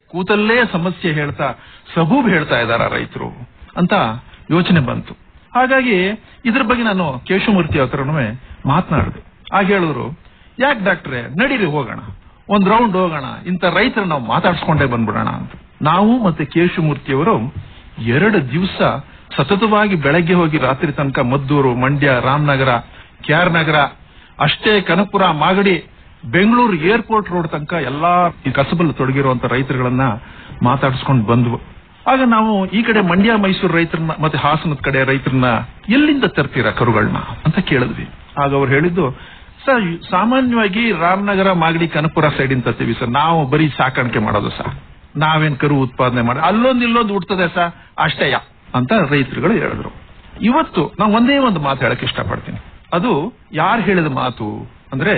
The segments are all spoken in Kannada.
ಕೂತಲ್ಲೇ ಸಮಸ್ಯೆ ಹೇಳ್ತಾ ಸಬೂಬ್ ಹೇಳ್ತಾ ಇದಾರ ರೈತರು ಅಂತ ಯೋಚನೆ ಬಂತು ಹಾಗಾಗಿ ಇದ್ರ ಬಗ್ಗೆ ನಾನು ಕೇಶವಮೂರ್ತಿ ಹತ್ರನೂ ಮಾತನಾಡಿದೆ ಆಗ ಹೇಳಿದ್ರು ಯಾಕೆ ಡಾಕ್ಟ್ರೆ ನಡೀರಿ ಹೋಗೋಣ ಒಂದ್ ರೌಂಡ್ ಹೋಗೋಣ ಇಂಥ ರೈತರು ನಾವು ಮಾತಾಡ್ಸ್ಕೊಂಡೇ ಬಂದ್ಬಿಡೋಣ ಅಂತ ನಾವು ಮತ್ತೆ ಕೇಶವಮೂರ್ತಿಯವರು ಎರಡು ದಿವಸ ಸತತವಾಗಿ ಬೆಳಗ್ಗೆ ಹೋಗಿ ರಾತ್ರಿ ತನಕ ಮದ್ದೂರು ಮಂಡ್ಯ ರಾಮನಗರ ಕ್ಯಾರ್ ನಗರ ಅಷ್ಟೇ ಕನಕಪುರ ಮಾಗಡಿ ಬೆಂಗಳೂರು ಏರ್ಪೋರ್ಟ್ ರೋಡ್ ತನಕ ಎಲ್ಲಾ ಈ ಕಸಬಲ್ಲಿ ತೊಡಗಿರುವಂತ ರೈತರುಗಳನ್ನ ಮಾತಾಡಿಸ್ಕೊಂಡು ಬಂದ್ವು ಆಗ ನಾವು ಈ ಕಡೆ ಮಂಡ್ಯ ಮೈಸೂರು ರೈತರನ್ನ ಮತ್ತೆ ಹಾಸನದ ಕಡೆ ರೈತರನ್ನ ಎಲ್ಲಿಂದ ತರ್ತೀರಾ ಕರುಗಳನ್ನ ಅಂತ ಕೇಳಿದ್ವಿ ಆಗ ಅವ್ರು ಹೇಳಿದ್ದು ಸರ್ ಸಾಮಾನ್ಯವಾಗಿ ರಾಮನಗರ ಮಾಗಡಿ ಕನಕಪುರ ಸೈಡ್ ಇಂದ ತರ್ತೀವಿ ಸರ್ ನಾವು ಬರೀ ಸಾಕಾಣಿಕೆ ಮಾಡೋದು ಸರ್ ನಾವೇನ್ ಕರು ಉತ್ಪಾದನೆ ಮಾಡಿ ಅಲ್ಲೊಂದು ಇಲ್ಲೊಂದು ಹುಡ್ತದೆ ಸರ್ ಅಷ್ಟೇಯ ಅಂತ ರೈತರುಗಳು ಹೇಳಿದ್ರು ಇವತ್ತು ನಾವು ಒಂದೇ ಒಂದು ಮಾತು ಹೇಳಕ್ ಇಷ್ಟಪಡ್ತೀನಿ ಅದು ಯಾರು ಹೇಳಿದ ಮಾತು ಅಂದ್ರೆ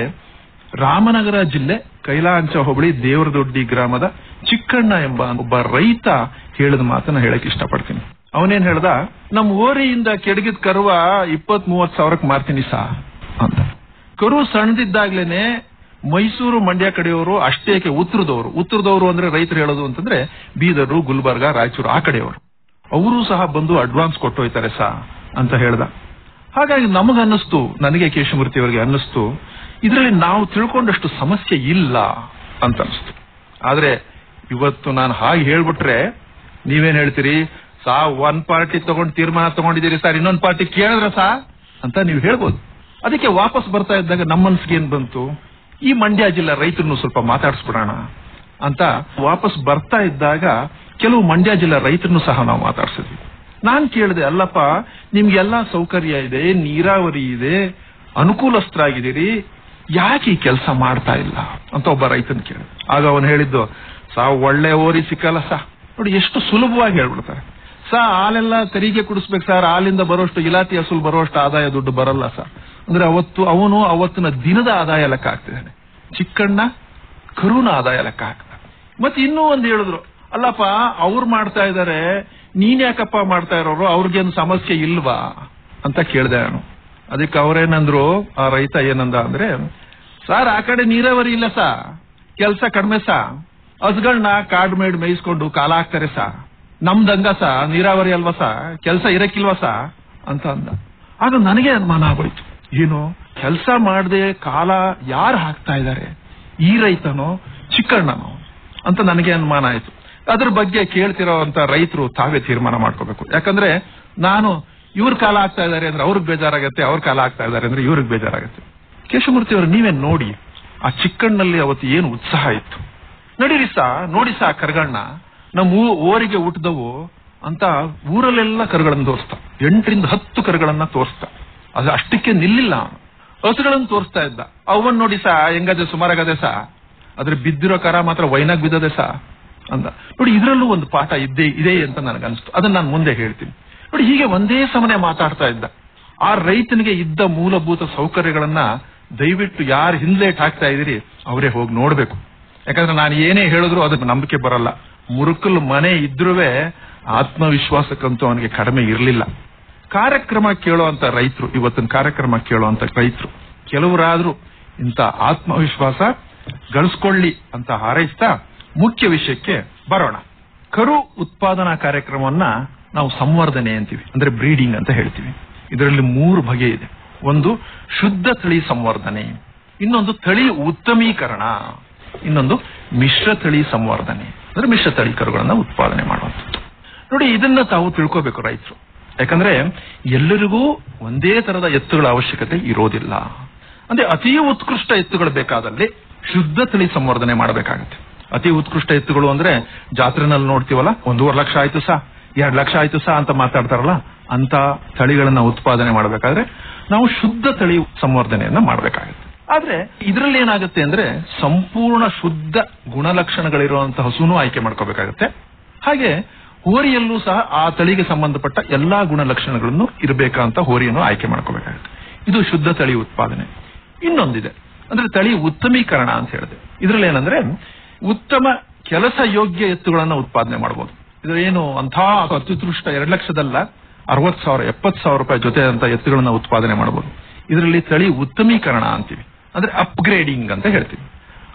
ರಾಮನಗರ ಜಿಲ್ಲೆ ಕೈಲಾಂಚ ಹೋಬಳಿ ದೇವರದೊಡ್ಡಿ ಗ್ರಾಮದ ಚಿಕ್ಕಣ್ಣ ಎಂಬ ಒಬ್ಬ ರೈತ ಹೇಳಿದ ಮಾತನ್ನ ಹೇಳಕ್ ಇಷ್ಟಪಡ್ತೀನಿ ಅವನೇನ್ ಹೇಳ್ದ ನಮ್ ಓರಿಯಿಂದ ಕೆಡಗಿದ ಕರುವ ಇಪ್ಪತ್ ಮೂವತ್ ಸಾವಿರಕ್ಕೆ ಮಾರ್ತೀನಿ ಸಾ ಅಂತ ಕರು ಸಣ್ಣದಿದ್ದಾಗ್ಲೇನೆ ಮೈಸೂರು ಮಂಡ್ಯ ಕಡೆಯವರು ಅಷ್ಟೇಕೆ ಉತ್ತರದವರು ಉತ್ತರದವರು ಅಂದ್ರೆ ರೈತರು ಹೇಳೋದು ಅಂತಂದ್ರೆ ಬೀದರು ಗುಲ್ಬರ್ಗ ರಾಯಚೂರು ಆ ಕಡೆಯವರು ಅವರು ಸಹ ಬಂದು ಅಡ್ವಾನ್ಸ್ ಕೊಟ್ಟು ಹೋಯ್ತಾರೆ ಸಾ ಅಂತ ಹೇಳ್ದ ಹಾಗಾಗಿ ನಮಗ ಅನ್ನಿಸ್ತು ನನಗೆ ಕೇಶಮೂರ್ತಿ ಅವರಿಗೆ ಅನ್ನಿಸ್ತು ಇದರಲ್ಲಿ ನಾವು ತಿಳ್ಕೊಂಡಷ್ಟು ಸಮಸ್ಯೆ ಇಲ್ಲ ಅಂತ ಅನಿಸ್ತು ಆದ್ರೆ ಇವತ್ತು ನಾನು ಹಾಗೆ ಹೇಳ್ಬಿಟ್ರೆ ನೀವೇನ್ ಹೇಳ್ತೀರಿ ಸಾ ಒನ್ ಪಾರ್ಟಿ ತಗೊಂಡ್ ತೀರ್ಮಾನ ತಗೊಂಡಿದ್ದೀರಿ ಸರ್ ಇನ್ನೊಂದು ಪಾರ್ಟಿ ಕೇಳಿದ್ರ ಸಾ ಅಂತ ನೀವು ಹೇಳ್ಬೋದು ಅದಕ್ಕೆ ವಾಪಸ್ ಬರ್ತಾ ಇದ್ದಾಗ ನಮ್ಮ ಮನ್ಸಿಗೆ ಏನ್ ಬಂತು ಈ ಮಂಡ್ಯ ಜಿಲ್ಲಾ ರೈತರನ್ನು ಸ್ವಲ್ಪ ಮಾತಾಡಿಸ್ಬಿಡೋಣ ಅಂತ ವಾಪಸ್ ಬರ್ತಾ ಇದ್ದಾಗ ಕೆಲವು ಮಂಡ್ಯ ಜಿಲ್ಲಾ ರೈತರನ್ನು ಸಹ ನಾವು ಮಾತಾಡ್ಸಿದ್ವಿ ನಾನ್ ಕೇಳಿದೆ ಅಲ್ಲಪ್ಪ ನಿಮ್ಗೆಲ್ಲಾ ಸೌಕರ್ಯ ಇದೆ ನೀರಾವರಿ ಇದೆ ಅನುಕೂಲಸ್ಥರಾಗಿದ್ದೀರಿ ಯಾಕೆ ಈ ಕೆಲಸ ಮಾಡ್ತಾ ಇಲ್ಲ ಅಂತ ಒಬ್ಬ ರೈತನ ಕೇಳಿದ ಆಗ ಅವನು ಹೇಳಿದ್ದು ಸಾ ಒಳ್ಳೆ ಓರಿ ಸಿಕ್ಕಲ್ಲ ಸಾ ನೋಡಿ ಎಷ್ಟು ಸುಲಭವಾಗಿ ಹೇಳ್ಬಿಡ್ತಾರೆ ಸಾ ಹಾಲೆಲ್ಲ ತೆರಿಗೆ ಕುಡಿಸ್ಬೇಕು ಸರ್ ಹಾಲಿಂದ ಬರೋಷ್ಟು ಇಲಾತಿ ಹಸುಲ್ ಬರೋಷ್ಟು ಆದಾಯ ದುಡ್ಡು ಬರಲ್ಲ ಸರ್ ಅಂದ್ರೆ ಅವತ್ತು ಅವನು ಅವತ್ತಿನ ದಿನದ ಆದಾಯ ಲೆಕ್ಕ ಹಾಕ್ತಿದ್ದಾನೆ ಚಿಕ್ಕಣ್ಣ ಕರುನ ಆದಾಯ ಲೆಕ್ಕ ಹಾಕ್ತಾನೆ ಮತ್ತೆ ಇನ್ನೂ ಒಂದು ಹೇಳಿದ್ರು ಅಲ್ಲಪ್ಪ ಅವ್ರು ಮಾಡ್ತಾ ಇದಾರೆ ನೀನ್ ಯಾಕಪ್ಪ ಮಾಡ್ತಾ ಇರೋರು ಅವ್ರಿಗೇನು ಸಮಸ್ಯೆ ಇಲ್ವಾ ಅಂತ ಕೇಳ್ದೆ ನಾನು ಅದಕ್ಕೆ ಅವ್ರೇನಂದ್ರು ಆ ರೈತ ಏನಂದ ಅಂದ್ರೆ ಸರ್ ಆ ಕಡೆ ನೀರಾವರಿ ಇಲ್ಲ ಸಾ ಕೆಲ್ಸ ಕಡಿಮೆ ಸಾ ಹಸ್ಗಳನ್ನ ಕಾಡ್ ಮೇಡ್ ಮೇಯಿಸ್ಕೊಂಡು ಕಾಲ ಹಾಕ್ತಾರೆ ಸಾ ನಮ್ದಂಗ ಸಾ ನೀರಾವರಿ ಅಲ್ವಾ ಸಾ ಕೆಲ್ಸ ಇರಕ್ಕಿಲ್ವಾ ಸಾ ಅಂತ ಅಂದ ಆಗ ನನಗೆ ಅನುಮಾನ ಆಗೋಯ್ತು ಏನು ಕೆಲಸ ಮಾಡದೆ ಕಾಲ ಯಾರು ಹಾಕ್ತಾ ಇದ್ದಾರೆ ಈ ರೈತನೋ ಚಿಕ್ಕಣ್ಣನೋ ಅಂತ ನನಗೆ ಅನುಮಾನ ಆಯ್ತು ಅದ್ರ ಬಗ್ಗೆ ಕೇಳ್ತಿರೋಂತ ರೈತರು ತಾವೇ ತೀರ್ಮಾನ ಮಾಡ್ಕೋಬೇಕು ಯಾಕಂದ್ರೆ ನಾನು ಇವ್ರ ಕಾಲ ಆಗ್ತಾ ಇದಾರೆ ಅಂದ್ರೆ ಅವ್ರಿಗೆ ಬೇಜಾರಾಗತ್ತೆ ಅವ್ರ ಕಾಲ ಆಗ್ತಾ ಇದಾರೆ ಅಂದ್ರೆ ಇವ್ರಿಗೆ ಬೇಜಾರಾಗತ್ತೆ ಕೇಶಮೂರ್ತಿ ಅವರು ನೀವೇ ನೋಡಿ ಆ ಚಿಕ್ಕಣ್ಣಲ್ಲಿ ಅವತ್ತು ಏನು ಉತ್ಸಾಹ ಇತ್ತು ನಡೀರಿ ಸಾ ನೋಡಿ ಸಾ ಕರ್ಗಣ್ಣ ನಮ್ಮ ಊ- ಓರಿಗೆ ಊಟದವು ಅಂತ ಊರಲ್ಲೆಲ್ಲ ಕರುಗಳನ್ನ ತೋರಿಸ್ತಾ ಎಂಟರಿಂದ ಹತ್ತು ಕರುಗಳನ್ನ ತೋರಿಸ್ತಾ ಅದು ಅಷ್ಟಕ್ಕೆ ನಿಲ್ಲಿಲ್ಲ ಅವನು. ಹಸುಗಳನ್ನು ತೋರಿಸ್ತಾ ಇದ್ದ ಅವನ್ ನೋಡಿ ಸಾ ಹೆಂಗದೆ ಸುಮಾರಾಗದೆ ಸಾ ಅದ್ರ ಬಿದ್ದಿರೋ ಕರ ಮಾತ್ರ ವೈನಾಗ್ ಬಿದ್ದದೆ ಸಾ ಅಂದ ನೋಡಿ ಇದರಲ್ಲೂ ಒಂದು ಪಾಠ ಇದ್ದೇ ಇದೆ ಅಂತ ನನಗನ್ಸ್ತು ಅದನ್ನ ನಾನು ಮುಂದೆ ಹೇಳ್ತೀನಿ ನೋಡಿ ಹೀಗೆ ಒಂದೇ ಸಮನೆ ಮಾತಾಡ್ತಾ ಇದ್ದ ಆ ರೈತನಿಗೆ ಇದ್ದ ಮೂಲಭೂತ ಸೌಕರ್ಯಗಳನ್ನ ದಯವಿಟ್ಟು ಯಾರು ಹಿಂದ್ಲೇಟ್ ಹಾಕ್ತಾ ಇದೀರಿ ಅವರೇ ಹೋಗಿ ನೋಡ್ಬೇಕು ಯಾಕಂದ್ರೆ ನಾನು ಏನೇ ಹೇಳಿದ್ರು ಅದಕ್ಕೆ ನಂಬಿಕೆ ಬರಲ್ಲ ಮುರುಕಲ್ ಮನೆ ಇದ್ರುವೆ ಆತ್ಮವಿಶ್ವಾಸಕ್ಕಂತೂ ಅವನಿಗೆ ಕಡಿಮೆ ಇರಲಿಲ್ಲ ಕಾರ್ಯಕ್ರಮ ಕೇಳುವಂತ ರೈತರು ಇವತ್ತಿನ ಕಾರ್ಯಕ್ರಮ ಕೇಳುವಂತ ರೈತರು ಕೆಲವರಾದ್ರೂ ಇಂಥ ಆತ್ಮವಿಶ್ವಾಸ ಗಳಿಸ್ಕೊಳ್ಳಿ ಅಂತ ಹಾರೈಸ್ತಾ ಮುಖ್ಯ ವಿಷಯಕ್ಕೆ ಬರೋಣ ಕರು ಉತ್ಪಾದನಾ ಕಾರ್ಯಕ್ರಮವನ್ನ ನಾವು ಸಂವರ್ಧನೆ ಅಂತೀವಿ ಅಂದ್ರೆ ಬ್ರೀಡಿಂಗ್ ಅಂತ ಹೇಳ್ತೀವಿ ಇದರಲ್ಲಿ ಮೂರು ಬಗೆ ಇದೆ ಒಂದು ಶುದ್ಧ ತಳಿ ಸಂವರ್ಧನೆ ಇನ್ನೊಂದು ತಳಿ ಉತ್ತಮೀಕರಣ ಇನ್ನೊಂದು ಮಿಶ್ರ ತಳಿ ಸಂವರ್ಧನೆ ಅಂದ್ರೆ ಮಿಶ್ರ ತಳಿ ಕರುಗಳನ್ನ ಉತ್ಪಾದನೆ ಮಾಡುವಂಥದ್ದು ನೋಡಿ ಇದನ್ನ ತಾವು ತಿಳ್ಕೋಬೇಕು ರೈತರು ಯಾಕಂದ್ರೆ ಎಲ್ಲರಿಗೂ ಒಂದೇ ತರದ ಎತ್ತುಗಳ ಅವಶ್ಯಕತೆ ಇರೋದಿಲ್ಲ ಅಂದ್ರೆ ಅತಿ ಉತ್ಕೃಷ್ಟ ಎತ್ತುಗಳು ಬೇಕಾದಲ್ಲಿ ಶುದ್ಧ ತಳಿ ಸಂವರ್ಧನೆ ಮಾಡಬೇಕಾಗತ್ತೆ ಅತಿ ಉತ್ಕೃಷ್ಟ ಎತ್ತುಗಳು ಅಂದ್ರೆ ಜಾತ್ರೆನಲ್ಲಿ ನೋಡ್ತೀವಲ್ಲ ಒಂದೂವರೆ ಲಕ್ಷ ಆಯ್ತು ಸಾ ಎರಡ್ ಲಕ್ಷ ಆಯ್ತು ಸಾ ಅಂತ ಮಾತಾಡ್ತಾರಲ್ಲ ಅಂತ ತಳಿಗಳನ್ನ ಉತ್ಪಾದನೆ ಮಾಡಬೇಕಾದ್ರೆ ನಾವು ಶುದ್ಧ ತಳಿ ಸಂವರ್ಧನೆಯನ್ನ ಮಾಡಬೇಕಾಗುತ್ತೆ ಆದ್ರೆ ಇದರಲ್ಲಿ ಏನಾಗುತ್ತೆ ಅಂದ್ರೆ ಸಂಪೂರ್ಣ ಶುದ್ಧ ಗುಣಲಕ್ಷಣಗಳಿರುವಂತಹ ಹಸುನು ಆಯ್ಕೆ ಮಾಡ್ಕೋಬೇಕಾಗತ್ತೆ ಹಾಗೆ ಹೋರಿಯಲ್ಲೂ ಸಹ ಆ ತಳಿಗೆ ಸಂಬಂಧಪಟ್ಟ ಎಲ್ಲಾ ಗುಣಲಕ್ಷಣಗಳನ್ನು ಇರಬೇಕಂತ ಹೋರಿಯನ್ನು ಆಯ್ಕೆ ಮಾಡ್ಕೋಬೇಕಾಗುತ್ತೆ ಇದು ಶುದ್ಧ ತಳಿ ಉತ್ಪಾದನೆ ಇನ್ನೊಂದಿದೆ ಅಂದ್ರೆ ತಳಿ ಉತ್ತಮೀಕರಣ ಅಂತ ಹೇಳಿದೆ ಇದ್ರಲ್ಲಿ ಏನಂದ್ರೆ ಉತ್ತಮ ಕೆಲಸ ಯೋಗ್ಯ ಎತ್ತುಗಳನ್ನ ಉತ್ಪಾದನೆ ಮಾಡಬಹುದು ಇದು ಏನು ಅಂಥ ಅತ್ಯುತ್ಕೃಷ್ಟ ಎರಡು ಲಕ್ಷದಲ್ಲ ಅರವತ್ ಸಾವಿರ ಎಪ್ಪತ್ ಸಾವಿರ ರೂಪಾಯಿ ಜೊತೆ ಅಂತ ಎತ್ತುಗಳನ್ನ ಉತ್ಪಾದನೆ ಮಾಡಬಹುದು ಇದರಲ್ಲಿ ತಳಿ ಉತ್ತಮೀಕರಣ ಅಂತೀವಿ ಅಂದ್ರೆ ಅಪ್ಗ್ರೇಡಿಂಗ್ ಅಂತ ಹೇಳ್ತೀವಿ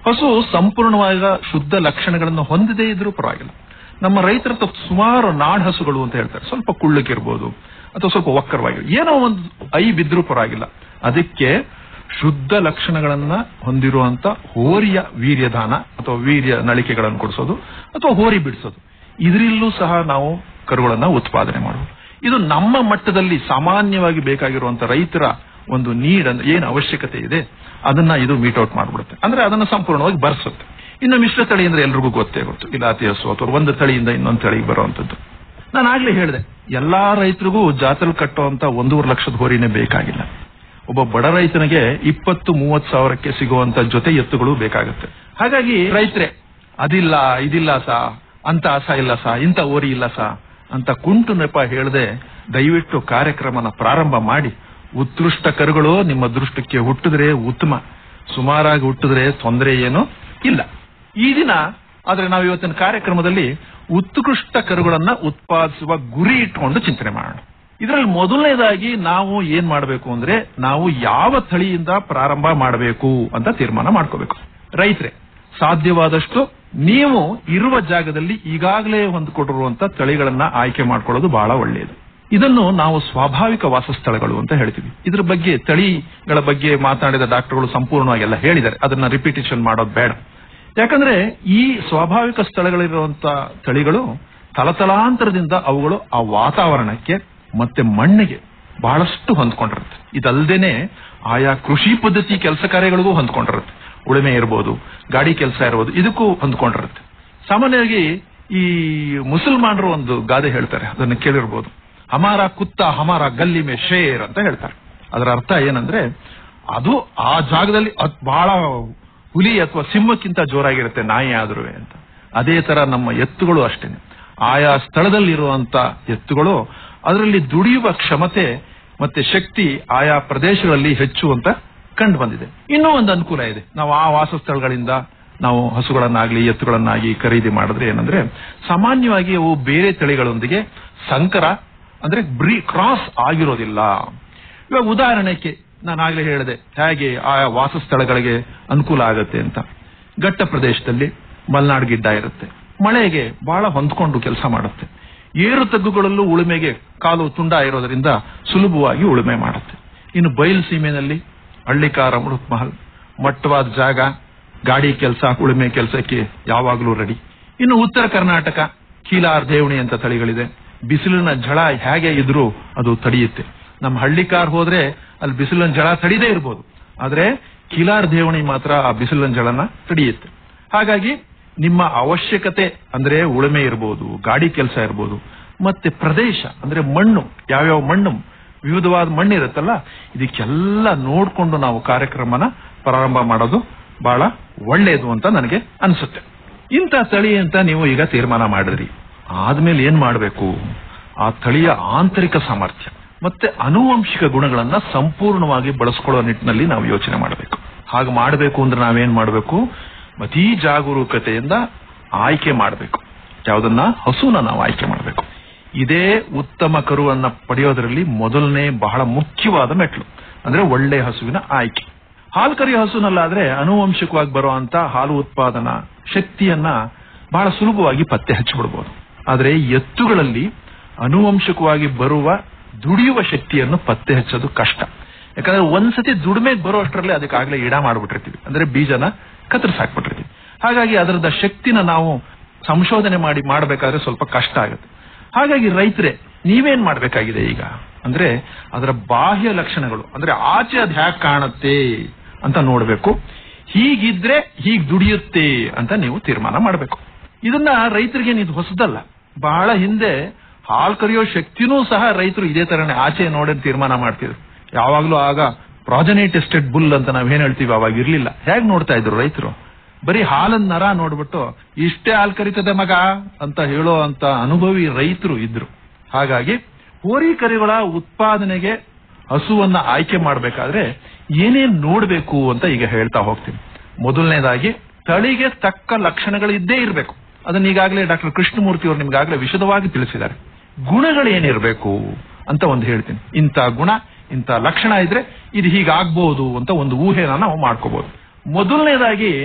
ಹಸು ಸಂಪೂರ್ಣವಾದ ಶುದ್ಧ ಲಕ್ಷಣಗಳನ್ನು ಹೊಂದದೇ ಇದ್ರೂ ಪರವಾಗಿಲ್ಲ ನಮ್ಮ ರೈತರ ಹತ್ರ ಸುಮಾರು ನಾಡ್ ಹಸುಗಳು ಅಂತ ಹೇಳ್ತಾರೆ ಸ್ವಲ್ಪ ಕುಳ್ಳಕ್ಕಿರ್ಬೋದು ಅಥವಾ ಸ್ವಲ್ಪ ಒಕ್ಕರವಾಗಿ ಏನೋ ಒಂದು ಐ ಬಿದ್ರೂ ಪರವಾಗಿಲ್ಲ ಅದಕ್ಕೆ ಶುದ್ಧ ಲಕ್ಷಣಗಳನ್ನ ಹೊಂದಿರುವಂತ ಹೋರಿಯ ವೀರ್ಯದಾನ ಅಥವಾ ವೀರ್ಯ ನಳಿಕೆಗಳನ್ನು ಕೊಡಿಸೋದು ಅಥವಾ ಹೋರಿ ಬಿಡಿಸೋದು ಇದರಲ್ಲೂ ಸಹ ನಾವು ಕರುಗಳನ್ನ ಉತ್ಪಾದನೆ ಮಾಡುವುದು ಇದು ನಮ್ಮ ಮಟ್ಟದಲ್ಲಿ ಸಾಮಾನ್ಯವಾಗಿ ಬೇಕಾಗಿರುವಂತ ರೈತರ ಒಂದು ನೀಡ್ ಅಂದ್ರೆ ಏನು ಅವಶ್ಯಕತೆ ಇದೆ ಅದನ್ನ ಇದು ಮೀಟ್ ಔಟ್ ಮಾಡ್ಬಿಡುತ್ತೆ ಅಂದ್ರೆ ಅದನ್ನ ಸಂಪೂರ್ಣವಾಗಿ ಬರ್ಸುತ್ತೆ ಇನ್ನು ಮಿಶ್ರ ತಳಿ ಅಂದ್ರೆ ಎಲ್ರಿಗೂ ಗೊತ್ತೇ ಗೊತ್ತು ಇಲಾತಿ ಹಸು ಅಥವಾ ಒಂದು ತಳಿಯಿಂದ ಇನ್ನೊಂದು ತಳಿಗೆ ಬರುವಂತದ್ದು ನಾನು ಆಗ್ಲೇ ಹೇಳಿದೆ ಎಲ್ಲಾ ರೈತರಿಗೂ ಜಾತಲ್ ಕಟ್ಟುವಂತ ಒಂದೂವರೆ ಲಕ್ಷದ ಹೋರಿನೇ ಬೇಕಾಗಿಲ್ಲ ಒಬ್ಬ ಬಡ ರೈತನಿಗೆ ಇಪ್ಪತ್ತು ಮೂವತ್ತು ಸಾವಿರಕ್ಕೆ ಸಿಗುವಂತ ಜೊತೆ ಎತ್ತುಗಳು ಬೇಕಾಗುತ್ತೆ ಹಾಗಾಗಿ ರೈತರೇ ಅದಿಲ್ಲ ಇದಿಲ್ಲ ಸಾ ಅಂತ ಆಸ ಇಲ್ಲ ಸಾ ಇಂಥ ಓರಿ ಇಲ್ಲ ಸಾ ಅಂತ ಕುಂಟು ನೆಪ ಹೇಳದೆ ದಯವಿಟ್ಟು ಕಾರ್ಯಕ್ರಮನ ಪ್ರಾರಂಭ ಮಾಡಿ ಉತ್ಕೃಷ್ಟ ಕರುಗಳು ನಿಮ್ಮ ದೃಷ್ಟಕ್ಕೆ ಹುಟ್ಟಿದ್ರೆ ಉತ್ತಮ ಸುಮಾರಾಗಿ ಹುಟ್ಟಿದ್ರೆ ತೊಂದರೆ ಏನು ಇಲ್ಲ ಈ ದಿನ ಆದ್ರೆ ನಾವು ಇವತ್ತಿನ ಕಾರ್ಯಕ್ರಮದಲ್ಲಿ ಉತ್ಕೃಷ್ಟ ಕರುಗಳನ್ನ ಉತ್ಪಾದಿಸುವ ಗುರಿ ಇಟ್ಕೊಂಡು ಚಿಂತನೆ ಮಾಡೋಣ ಇದರಲ್ಲಿ ಮೊದಲನೇದಾಗಿ ನಾವು ಏನ್ ಮಾಡಬೇಕು ಅಂದ್ರೆ ನಾವು ಯಾವ ತಳಿಯಿಂದ ಪ್ರಾರಂಭ ಮಾಡಬೇಕು ಅಂತ ತೀರ್ಮಾನ ಮಾಡ್ಕೋಬೇಕು ರೈತರೇ ಸಾಧ್ಯವಾದಷ್ಟು ನೀವು ಇರುವ ಜಾಗದಲ್ಲಿ ಈಗಾಗಲೇ ಹೊಂದಿಕೊಂಡಿರುವಂತ ತಳಿಗಳನ್ನ ಆಯ್ಕೆ ಮಾಡ್ಕೊಳ್ಳೋದು ಬಹಳ ಒಳ್ಳೆಯದು ಇದನ್ನು ನಾವು ಸ್ವಾಭಾವಿಕ ವಾಸಸ್ಥಳಗಳು ಅಂತ ಹೇಳ್ತೀವಿ ಇದ್ರ ಬಗ್ಗೆ ತಳಿಗಳ ಬಗ್ಗೆ ಮಾತನಾಡಿದ ಡಾಕ್ಟರ್ಗಳು ಸಂಪೂರ್ಣವಾಗಿ ಎಲ್ಲ ಹೇಳಿದ್ದಾರೆ ಅದನ್ನ ರಿಪಿಟೇಷನ್ ಮಾಡೋದು ಬೇಡ ಯಾಕಂದ್ರೆ ಈ ಸ್ವಾಭಾವಿಕ ಸ್ಥಳಗಳಿರುವಂತ ತಳಿಗಳು ತಲತಲಾಂತರದಿಂದ ಅವುಗಳು ಆ ವಾತಾವರಣಕ್ಕೆ ಮತ್ತೆ ಮಣ್ಣಿಗೆ ಬಹಳಷ್ಟು ಹೊಂದ್ಕೊಂಡಿರುತ್ತೆ ಇದಲ್ದೇನೆ ಆಯಾ ಕೃಷಿ ಪದ್ಧತಿ ಕೆಲಸ ಕಾರ್ಯಗಳಿಗೂ ಹೊಂದ್ಕೊಂಡಿರುತ್ತೆ ಉಳುಮೆ ಇರ್ಬೋದು ಗಾಡಿ ಕೆಲಸ ಇರ್ಬೋದು ಇದಕ್ಕೂ ಹೊಂದ್ಕೊಂಡಿರುತ್ತೆ ಸಾಮಾನ್ಯವಾಗಿ ಈ ಮುಸಲ್ಮಾನರು ಒಂದು ಗಾದೆ ಹೇಳ್ತಾರೆ ಅದನ್ನು ಕೇಳಿರ್ಬೋದು ಹಮಾರ ಕುತ್ತ ಹಮಾರ ಗಲ್ಲಿ ಮೇ ಶೇರ್ ಅಂತ ಹೇಳ್ತಾರೆ ಅದರ ಅರ್ಥ ಏನಂದ್ರೆ ಅದು ಆ ಜಾಗದಲ್ಲಿ ಅದ್ ಬಹಳ ಹುಲಿ ಅಥವಾ ಸಿಂಹಕ್ಕಿಂತ ಜೋರಾಗಿರುತ್ತೆ ನಾಯಿ ಆದ್ರೂ ಅಂತ ಅದೇ ತರ ನಮ್ಮ ಎತ್ತುಗಳು ಅಷ್ಟೇನೆ ಆಯಾ ಸ್ಥಳದಲ್ಲಿರುವಂತ ಎತ್ತುಗಳು ಅದರಲ್ಲಿ ದುಡಿಯುವ ಕ್ಷಮತೆ ಮತ್ತೆ ಶಕ್ತಿ ಆಯಾ ಪ್ರದೇಶಗಳಲ್ಲಿ ಹೆಚ್ಚು ಅಂತ ಕಂಡು ಬಂದಿದೆ ಇನ್ನೂ ಒಂದು ಅನುಕೂಲ ಇದೆ ನಾವು ಆ ವಾಸಸ್ಥಳಗಳಿಂದ ನಾವು ಹಸುಗಳನ್ನಾಗ್ಲಿ ಎತ್ತುಗಳನ್ನಾಗಿ ಖರೀದಿ ಮಾಡಿದ್ರೆ ಏನಂದ್ರೆ ಸಾಮಾನ್ಯವಾಗಿ ಅವು ಬೇರೆ ತಳಿಗಳೊಂದಿಗೆ ಸಂಕರ ಅಂದ್ರೆ ಬ್ರೀ ಕ್ರಾಸ್ ಆಗಿರೋದಿಲ್ಲ ಇವಾಗ ಉದಾಹರಣೆಗೆ ನಾನು ಆಗ್ಲೇ ಹೇಳಿದೆ ಹೇಗೆ ಆಯಾ ವಾಸಸ್ಥಳಗಳಿಗೆ ಅನುಕೂಲ ಆಗುತ್ತೆ ಅಂತ ಘಟ್ಟ ಪ್ರದೇಶದಲ್ಲಿ ಮಲೆನಾಡು ಗಿಡ್ಡ ಇರುತ್ತೆ ಮಳೆಗೆ ಬಹಳ ಹೊಂದ್ಕೊಂಡು ಕೆಲಸ ಮಾಡುತ್ತೆ ಏರು ತಗ್ಗುಗಳಲ್ಲೂ ಉಳುಮೆಗೆ ಕಾಲು ತುಂಡ ಇರೋದ್ರಿಂದ ಸುಲಭವಾಗಿ ಉಳುಮೆ ಮಾಡುತ್ತೆ ಇನ್ನು ಬಯಲು ಸೀಮೆನಲ್ಲಿ ಹಳ್ಳಿಕಾರ ಅಮೃತ್ ಮಹಲ್ ಮಟ್ಟವಾದ ಜಾಗ ಗಾಡಿ ಕೆಲಸ ಉಳುಮೆ ಕೆಲಸಕ್ಕೆ ಯಾವಾಗಲೂ ರೆಡಿ ಇನ್ನು ಉತ್ತರ ಕರ್ನಾಟಕ ಕೀಲಾರ್ ದೇವಣಿ ಅಂತ ತಳಿಗಳಿದೆ ಬಿಸಿಲಿನ ಝಳ ಹೇಗೆ ಇದ್ರೂ ಅದು ತಡೆಯುತ್ತೆ ನಮ್ಮ ಹಳ್ಳಿಕಾರ್ ಹೋದ್ರೆ ಅಲ್ಲಿ ಬಿಸಿಲಿನ ಝಳ ತಡಿದೇ ಇರ್ಬೋದು ಆದ್ರೆ ಕಿಲಾರ್ ದೇವಣಿ ಮಾತ್ರ ಆ ಬಿಸಿಲಿನ ಝಳನ ತಡೆಯುತ್ತೆ ಹಾಗಾಗಿ ನಿಮ್ಮ ಅವಶ್ಯಕತೆ ಅಂದ್ರೆ ಉಳುಮೆ ಇರಬಹುದು ಗಾಡಿ ಕೆಲಸ ಇರಬಹುದು ಮತ್ತೆ ಪ್ರದೇಶ ಅಂದ್ರೆ ಮಣ್ಣು ಯಾವ್ಯಾವ ಮಣ್ಣು ವಿವಿಧವಾದ ಮಣ್ಣು ಇರುತ್ತಲ್ಲ ಇದಕ್ಕೆಲ್ಲ ನೋಡ್ಕೊಂಡು ನಾವು ಕಾರ್ಯಕ್ರಮನ ಪ್ರಾರಂಭ ಮಾಡೋದು ಬಹಳ ಒಳ್ಳೆಯದು ಅಂತ ನನಗೆ ಅನ್ಸುತ್ತೆ ಇಂಥ ತಳಿ ಅಂತ ನೀವು ಈಗ ತೀರ್ಮಾನ ಮಾಡಿದ್ರಿ ಆದ್ಮೇಲೆ ಏನ್ ಮಾಡಬೇಕು ಆ ತಳಿಯ ಆಂತರಿಕ ಸಾಮರ್ಥ್ಯ ಮತ್ತೆ ಅನುವಂಶಿಕ ಗುಣಗಳನ್ನ ಸಂಪೂರ್ಣವಾಗಿ ಬಳಸ್ಕೊಳ್ಳೋ ನಿಟ್ಟಿನಲ್ಲಿ ನಾವು ಯೋಚನೆ ಮಾಡಬೇಕು ಹಾಗೆ ಮಾಡಬೇಕು ಅಂದ್ರೆ ನಾವೇನ್ ಮಾಡಬೇಕು ಅತೀ ಜಾಗರೂಕತೆಯಿಂದ ಆಯ್ಕೆ ಮಾಡಬೇಕು ಯಾವುದನ್ನ ಹಸುನ ನಾವು ಆಯ್ಕೆ ಮಾಡಬೇಕು ಇದೇ ಉತ್ತಮ ಕರುವನ್ನ ಪಡೆಯೋದ್ರಲ್ಲಿ ಮೊದಲನೇ ಬಹಳ ಮುಖ್ಯವಾದ ಮೆಟ್ಲು ಅಂದ್ರೆ ಒಳ್ಳೆ ಹಸುವಿನ ಆಯ್ಕೆ ಹಾಲು ಕರಿಯೋ ಹಸುನಲ್ಲಾದ್ರೆ ಅನುವಂಶಿಕವಾಗಿ ಬರುವಂತ ಹಾಲು ಉತ್ಪಾದನಾ ಶಕ್ತಿಯನ್ನ ಬಹಳ ಸುಲಭವಾಗಿ ಪತ್ತೆ ಹಚ್ಚಿಬಿಡ್ಬೋದು ಆದ್ರೆ ಎತ್ತುಗಳಲ್ಲಿ ಅನುವಂಶಿಕವಾಗಿ ಬರುವ ದುಡಿಯುವ ಶಕ್ತಿಯನ್ನು ಪತ್ತೆ ಹಚ್ಚೋದು ಕಷ್ಟ ಯಾಕಂದ್ರೆ ಒಂದ್ಸತಿ ದುಡಿಮೆಗೆ ಬರೋ ಅಷ್ಟರಲ್ಲಿ ಅದಕ್ಕಾಗ್ಲೇ ಇಡ ಮಾಡ್ಬಿಟ್ಟಿರ್ತೀವಿ ಅಂದ್ರೆ ಬೀಜನ ಕತ್ತರಿಸಾಕ್ಬಿಟ್ಟಿರ್ತೀವಿ ಹಾಗಾಗಿ ಅದರದ ಶಕ್ತಿನ ನಾವು ಸಂಶೋಧನೆ ಮಾಡಿ ಮಾಡಬೇಕಾದ್ರೆ ಸ್ವಲ್ಪ ಕಷ್ಟ ಆಗುತ್ತೆ ಹಾಗಾಗಿ ರೈತರೇ ನೀವೇನ್ ಮಾಡ್ಬೇಕಾಗಿದೆ ಈಗ ಅಂದ್ರೆ ಅದರ ಬಾಹ್ಯ ಲಕ್ಷಣಗಳು ಅಂದ್ರೆ ಆಚೆ ಅದ್ ಹ್ಯಾಕ್ ಕಾಣುತ್ತೆ ಅಂತ ನೋಡ್ಬೇಕು ಹೀಗಿದ್ರೆ ಹೀಗ್ ದುಡಿಯುತ್ತೆ ಅಂತ ನೀವು ತೀರ್ಮಾನ ಮಾಡಬೇಕು ಇದನ್ನ ರೈತರಿಗೆ ಇದು ಹೊಸದಲ್ಲ ಬಹಳ ಹಿಂದೆ ಹಾಲ್ ಕರಿಯೋ ಶಕ್ತಿನೂ ಸಹ ರೈತರು ಇದೇ ತರನೇ ಆಚೆ ನೋಡಿ ತೀರ್ಮಾನ ಮಾಡ್ತಿದ್ರು ಯಾವಾಗ್ಲೂ ಆಗ ಪ್ರಾಜನಿ ಟೆಸ್ಟೆಡ್ ಬುಲ್ ಅಂತ ನಾವೇನ್ ಹೇಳ್ತೀವಿ ಅವಾಗ ಇರ್ಲಿಲ್ಲ ಹೇಗ್ ನೋಡ್ತಾ ಇದ್ರು ರೈತರು ಬರೀ ಹಾಲನ್ ನರ ನೋಡ್ಬಿಟ್ಟು ಇಷ್ಟೇ ಹಾಲ್ ಕರಿತದೆ ಮಗ ಅಂತ ಹೇಳೋ ಅಂತ ಅನುಭವಿ ರೈತರು ಇದ್ರು ಹಾಗಾಗಿ ಹೋರಿ ಕರಿಗಳ ಉತ್ಪಾದನೆಗೆ ಹಸುವನ್ನ ಆಯ್ಕೆ ಮಾಡಬೇಕಾದ್ರೆ ಏನೇನ್ ನೋಡ್ಬೇಕು ಅಂತ ಈಗ ಹೇಳ್ತಾ ಹೋಗ್ತೀನಿ ಮೊದಲನೇದಾಗಿ ತಳಿಗೆ ತಕ್ಕ ಲಕ್ಷಣಗಳಿದ್ದೇ ಇರಬೇಕು ಅದನ್ನ ಈಗಾಗಲೇ ಡಾಕ್ಟರ್ ಕೃಷ್ಣಮೂರ್ತಿ ಅವರು ನಿಮ್ಗಾಗಲೇ ವಿಶದವಾಗಿ ತಿಳಿಸಿದ್ದಾರೆ ಗುಣಗಳೇನಿರಬೇಕು ಅಂತ ಒಂದು ಹೇಳ್ತೀನಿ ಇಂಥ ಗುಣ ಇಂಥ ಲಕ್ಷಣ ಇದ್ರೆ ಇದು ಹೀಗಾಗ್ಬಹುದು ಅಂತ ಒಂದು ಊಹೆನ ನಾವು ಮಾಡ್ಕೋಬಹುದು ಮೊದಲನೇದಾಗಿ